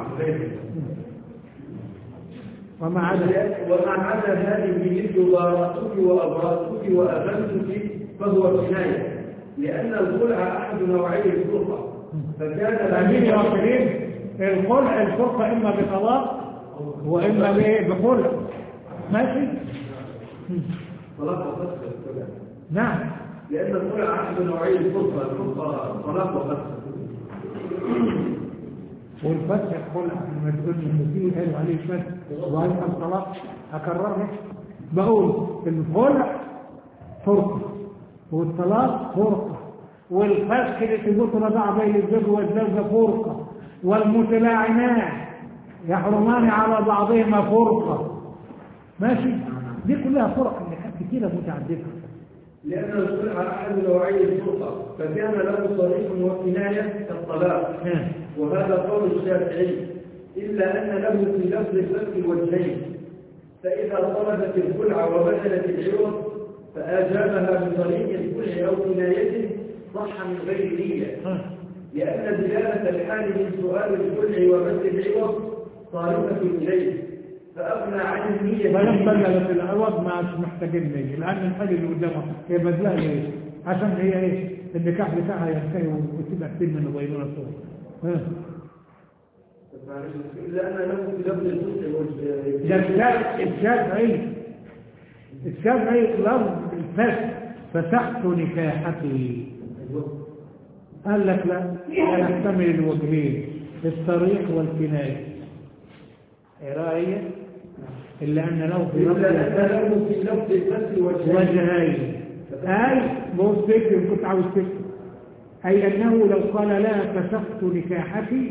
وما عدا وما عدا هذه مثل بارأتك وأبرأتك وأبنتك فهو كناية لأن الخلع أحد نوعي الفرقة فكان فاهمين يا لا واخدين الخلع الفرقة إما بطلاق وإما بإيه بخلع ماشي طلاق وفسق الخلع نعم لأن الخلع أحد نوعي الفرقة الفرقة طلاق وفسق والفتح الخلع لما تقول إن فيه قالوا عليه فتح وأيضا الطلاق أكررها بقول الخلع فرقة والطلاق فرقة والفسخ اللي تبوت رضاع بين الزوج والزوجة فرقة والمتلاعنات يحرمان على بعضهما فرقة ماشي دي كلها فرق اللي كانت كتيرة متعددة لأن الخلع أحد نوعي الفرقة فكان له صريح وكناية كالطلاق ها. وهذا قول الشافعي إلا أن له في لفظ الفتح وجهين فإذا طلبت الخلع وبذلت العوض فآجابها بطريق الخلع أو كنايته صح من غير نية ها. لأن دلالة الحال من سؤال الخلع وبذل العوض صارفة إليه فأغنى عن النية فلم بلغت العوض ما مش محتاجين نيجي لأن الحاجة اللي قدامها هي بدلها ليه؟ عشان هي ايه؟ النكاح بتاعها ينتهي وتبقى كتير من وبيننا صور ها. معلش، إلا أن له في لفظ الخلع ده وجهين الشافعي الشافعي الشافعي لفظ الفسخ فسخت نكاحتي قال لك لا لا يحتمل الوجهين الصريح والكناية ايه رأيك؟ إلا أن له في لفظ إلا أن الفسخ له في لفظ الفتح وجهين وجهين أي بص تكتب كنت عاوز تكتب أي أنه لو قال لا فسخت نكاحتي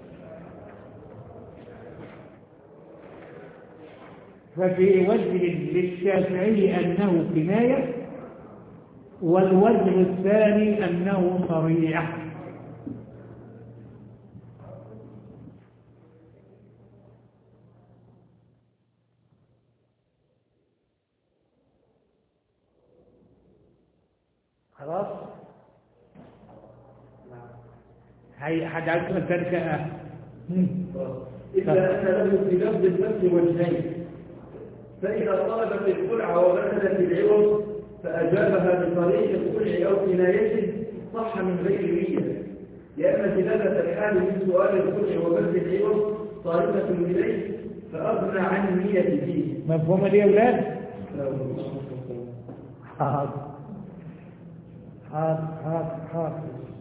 ففي وجه للشافعي أنه كناية والوجه الثاني أنه صريح خلاص هي حد عايز سؤال تاني كده مم. إلا أن له في لفظ الفتح وجهين فإذا طلبت الخلع وبذلت العوض فأجابها بطريق الخلع أو كنايته صح من غير نية لأن دلالة الحال من سؤال الخلع وبذل العوض صارفة إليه فأغنى عن النية فيه مفهومة دي يا ولاد حاضر حاضر حاضر حاضر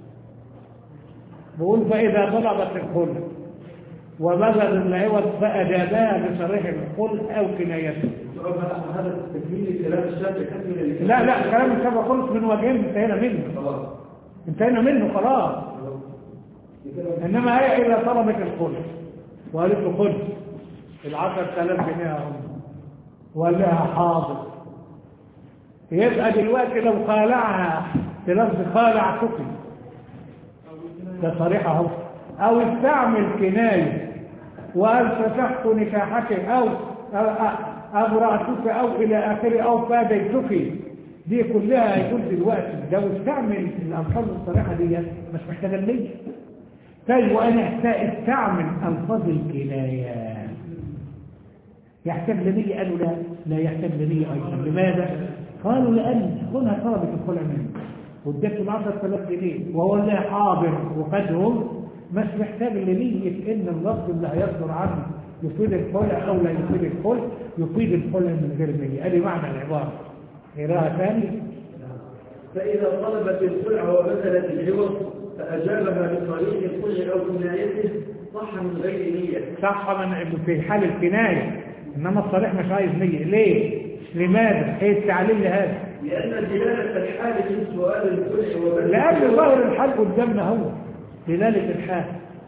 بقول فإذا طلبت الخلع وبذل العوض فأجابها بصريح الخلع أو كنايته هذا تكميل كلام الشافعي كمل اللي لا لا كلام الشافعي خلص من وجهين انتهينا منه خلاص انتهينا منه خلاص انما هي اذا طلبت الخلع وقالت له خد العشر تلاف جنيه يا أم وقال لها حاضر يبقى دلوقتي لو خالعها بلفظ خالع كفي ده صريح اهو او استعمل كنايه وقال فتحت نكاحك او ابرعتك او الى اخره او فاديتك دي كلها يقول دلوقتي لو استعمل الالفاظ الصريحه دي مش محتاجه النيه طيب وانا استعمل الفاظ الكنايه يحتاج لنية قالوا لا لا يحتاج لنية أيضا لماذا؟ قالوا لأن كونها طلبت الخلع منه وادته ال 10000 جنيه وهو اللي حاضر وخدهم مش محتاج لنية إن اللفظ اللي هيصدر عنه يفيد الخلع أو لا يفيد الخلع يفيد الخلع من غير نية أدي معنى العبارة قراءة ثانية فإذا طلبت الخلع وبذلت العوض فأجابها بطريق الخلع أو كنايته صح من غير نية صح من في حال الكناية إنما الصريح مش عايز نية ليه؟ لماذا؟ ايه التعليل لهذا؟ لأن دلالة الحال من سؤال الخلع وبذل لأن ظاهر الحال قدامنا هو دلالة الحال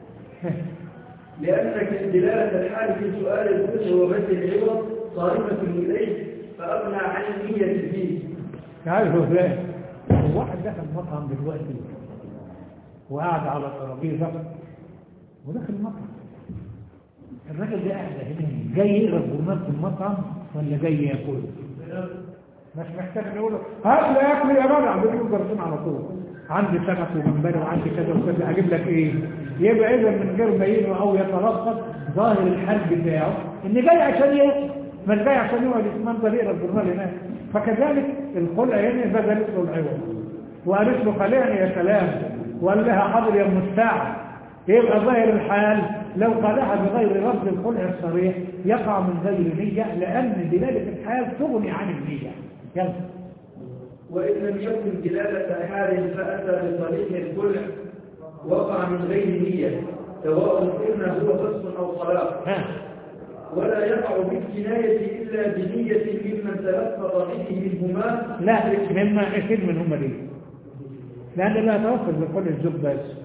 لأن دلالة الحال في سؤال الخلع وبذل العوض صارفة إليه فأغنى عن النية فيه تعرفوا ازاي؟ واحد دخل مطعم دلوقتي وقعد على ترابيزه ودخل المطعم الراجل ده قاعد هنا جاي يقرا جرنال في المطعم ولا جاي ياكل؟ مش محتاج نقول له هات لي اكل يا جدع بيجيبوا جرسون على طول عندي سمك وجمبري وعندي كذا وكذا اجيب لك ايه؟ يبقى اذا من غير ما ينوي او يترقب ظاهر الحال بتاعه ان جاي عشان ياكل مش جاي عشان يقعد يتمنظر يقرا الجرنال هناك فكذلك الخلع هنا بدلت له العوض وقالت له خلعني يا سلام وقال لها حاضر يا ام الساعه يبقى ظاهر الحال لو قالها بغير رد الخلع الصريح يقع من غير نية لأن دلالة الحال تغني عن النية يلا وإن لم يكن دلالة حال فأتى بطريق الخلع وقع من غير نية سواء كان هو فسق أو طلاق ها ولا يقع بالكناية إلا بنية ممن تلفظ به منهما لا مما أكيد من هم دي لأن لا توصل بكل الزوج بس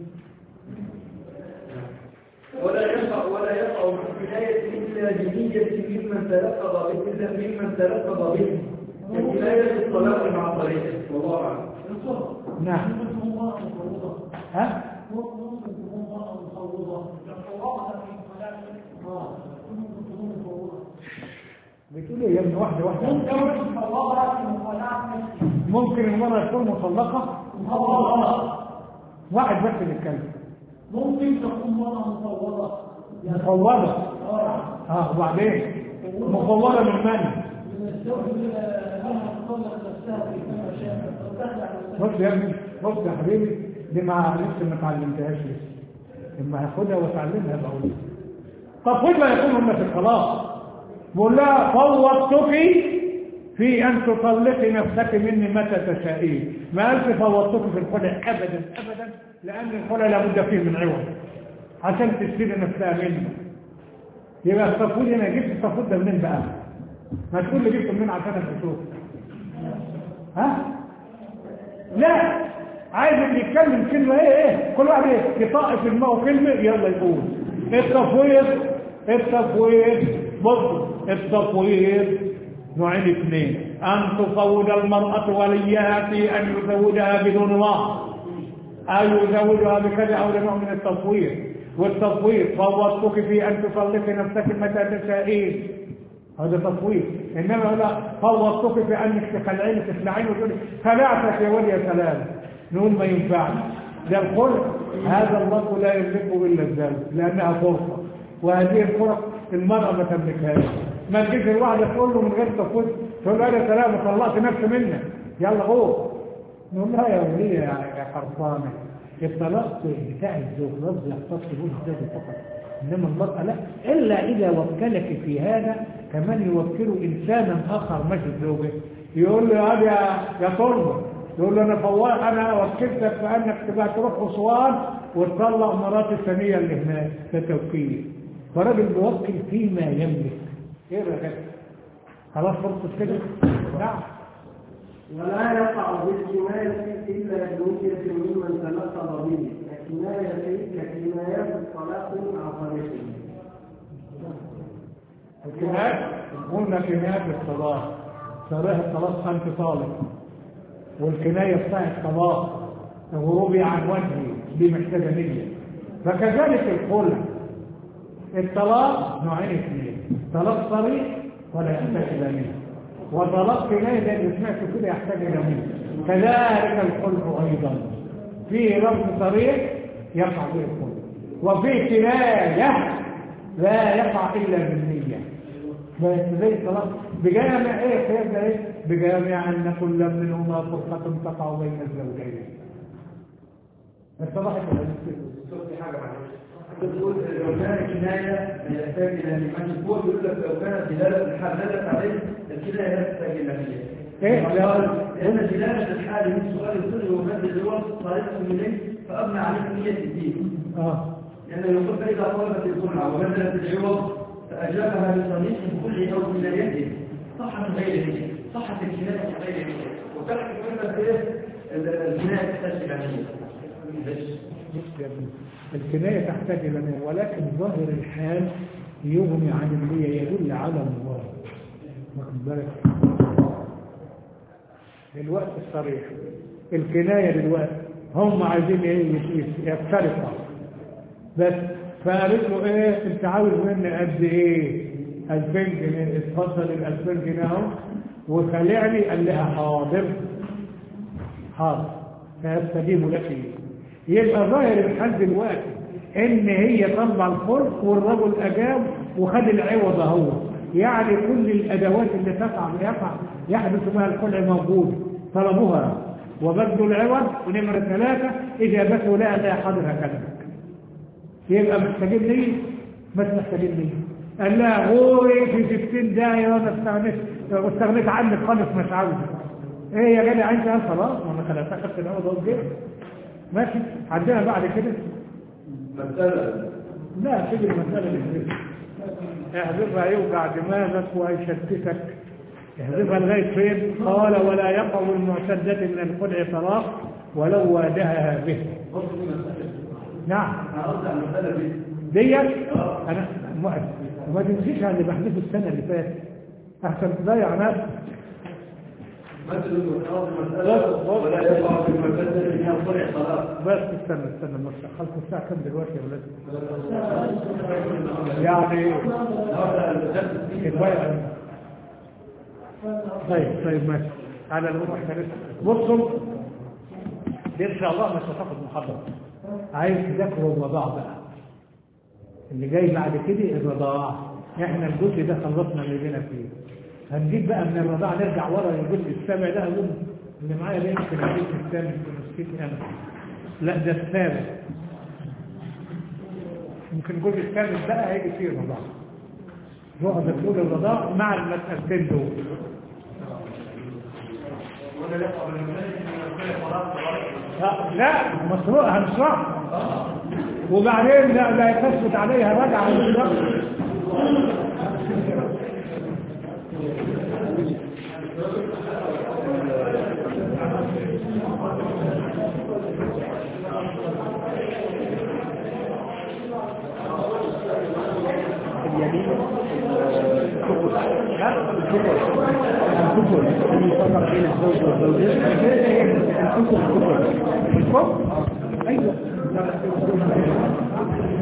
ولا يقع ولا يقع بالكناية إلا بنية ممن تلفظ به إلا ممن تلفظ به ككناية الطلاق مع طريقه والله أعلم نعم ها بتقول ايه يا ابني واحده واحده ممكن المرأة تكون مطلقة واحد بس اللي يتكلم ممكن تكون مرة مفوضة مفوضة اه وبعدين مفوضة من من؟ من الزوج لها تطلق نفسها في كما شاء وتخلع نفسها بص يا ابني بص يا حبيبي دي مع لسه ما اتعلمتهاش لسه اما هاخدها واتعلمها بقول طب خد ما يكون هم في الخلاص بقول لها فوضتك في ان تطلقي نفسك مني متى تشائين ما قالش فوضتك في الخلع ابدا ابدا لان الخلع لابد فيه من عوض عشان تشتري نفسها منه يبقى التفويض هنا جبت التفويض ده منين بقى؟ ما تقول لي جبته منين عشان اشوف ها؟ لا عايز اللي يتكلم كلمة ايه ايه كل واحد ايه يطاق في دماغه كلمة يلا يقول التفويض التفويض بص التفويض نوعين اثنين ان تفوض المرأة وليها في ان يزوجها بدون الله او يزوجها بكذا او نوع من التفويض والتفويض فوضتك في ان تطلقي نفسك متى تشائين هذا تفويض انما لا فوضتك في انك تخلعين تخلعين وتقول خلعتك يا ولي يا سلام نقول ما ينفعش ده الخلع هذا الله لا يملكه الا الزوج لانها فرصه وهذه الفرص المراه ما تملكهاش ما تجيش الواحده تقول له من غير تفويض تقول له يا سلام طلعت نفسي منك يلا غور نقول لها يا وليه يا حرفانه الطلاق بتاع الزوج لفظ يختص به الزوج فقط إنما المرأة لا إلا إذا وكلك في هذا كمان يوكله إنسانا آخر مش الزوجة يقول له هذا يا- يا طلبة يقول له أنا فوال أنا وكلتك في أنك تبقى تروح أسوان وتطلق مرات الثانية اللي هناك ده توكيل فراجل بيوكل فيما يملك إيه الرجال خلاص فرصة كده نعم ولا يقع بالكناية إلا بنية ممن تلقى به ككناية ككنايات الطلاق مع طريقه الكنايات قلنا كنايات الطلاق صريح الطلاق أنت طالق والكناية بتاع الطلاق غروبي عن وجهي دي محتاجة نية فكذلك الخلع الطلاق نوعين اثنين طلاق صريح ولا يحتاج إلى نية وطلاق كناية زي اللي سمعته كده يحتاج إلى نية كذلك الخلع أيضا فيه لفظ صريح يقع به الخلع وفيه كناية لا يقع إلا بالنية بس زي الطلاق بجامع ايه قياسنا ايه بجامع ان كل منهما فرقة تقع بين الزوجين اتضحت ولا لسه؟ في حاجة معلش تقول لو كان كناية يحتاج إلى نعمة هو بيقول لك لو كانت دلالة الحال دلت عليه الكناية لا تحتاج إلى نية إيه؟ قال لأن دلالة الحال من سؤال الكل ومد الوقت طريقة إليه فأبنى عليه نية الدين اه لأنه يقول فإذا طلبت الجمعة وبدلت العوض فأجابها بصريح كل أو ولايته صحت غير نية صحت الكناية غير نية وكانت كلمة إيه الكناية تحتاج إلى نية بس بص يا ابني الكناية تحتاج إلى نية ولكن ظاهر الحال يغني عن النية يدل على المراد واخد بالك الوقت الصريح الكناية دلوقتي هم عايزين ايه يت- يفترقوا بس فقالت له ايه انت عاوز مني قد ايه 2000 جنيه اتفضل ال 2000 جنيه اهو وخلع لي قال لها حاضر حاضر سيستجيب لك يبقى ظاهر الحال دلوقتي ان هي طلع الخلق والرجل اجاب وخد العوض اهو يعني كل الادوات اللي تقع يقع يحدث بها الخلع موجود طلبوها وبدوا العوض ونمرة ثلاثة إجابته لا لا حاضر هكذا يبقى محتاجين ليه مش محتاجين ليه قال لا غوري في 60 داهية وانا استغنيت واستغنيت عنك خالص مش عاوزك ايه يا جدع انت قال خلاص وانا خلصت اخدت العوض اهو جه ماشي عندنا بعد كده مسألة لا تيجي المسألة اللي احذفها يوجع دماغك ويشتتك احذفها لغاية فين قال ولا يقع المعتدة من الخلع طلاق ولو واجهها به نعم أنا قصدي على المسألة دي ديت انا ما- ما تنسيش على اللي بحذفه السنة اللي فاتت احسن تضيع نفسك مثل المتعاطي مسألة ولا يقع في المبادئ إنها صلح صلاة بس استنى استنى بس خلص الساعة كام دلوقتي يا ولاد؟ يعني كفاية طيب طيب ماشي على الأمور احنا لسه بصوا دي إن شاء الله مش هتاخد محاضرة عايز تذاكروا الرضاع بقى اللي جاي بعد كده الرضاع احنا الجزء ده خلصنا اللي جينا فيه هنجيب بقى من الرضاع نرجع ورا للجزء السابع ده اظن اللي معايا ده يمكن الجزء الثامن في نسختي انا لا ده الثامن يمكن الجزء الثامن بقى هيجي فيه الرضاع نقعد نقول الرضاع مع المسألتين دول لا لا مشروع هنشرح وبعدين لا لا يثبت عليها رجعة بالظبط الكفر يفرق بين الزوج والزوجة الكفر الكفر ايوه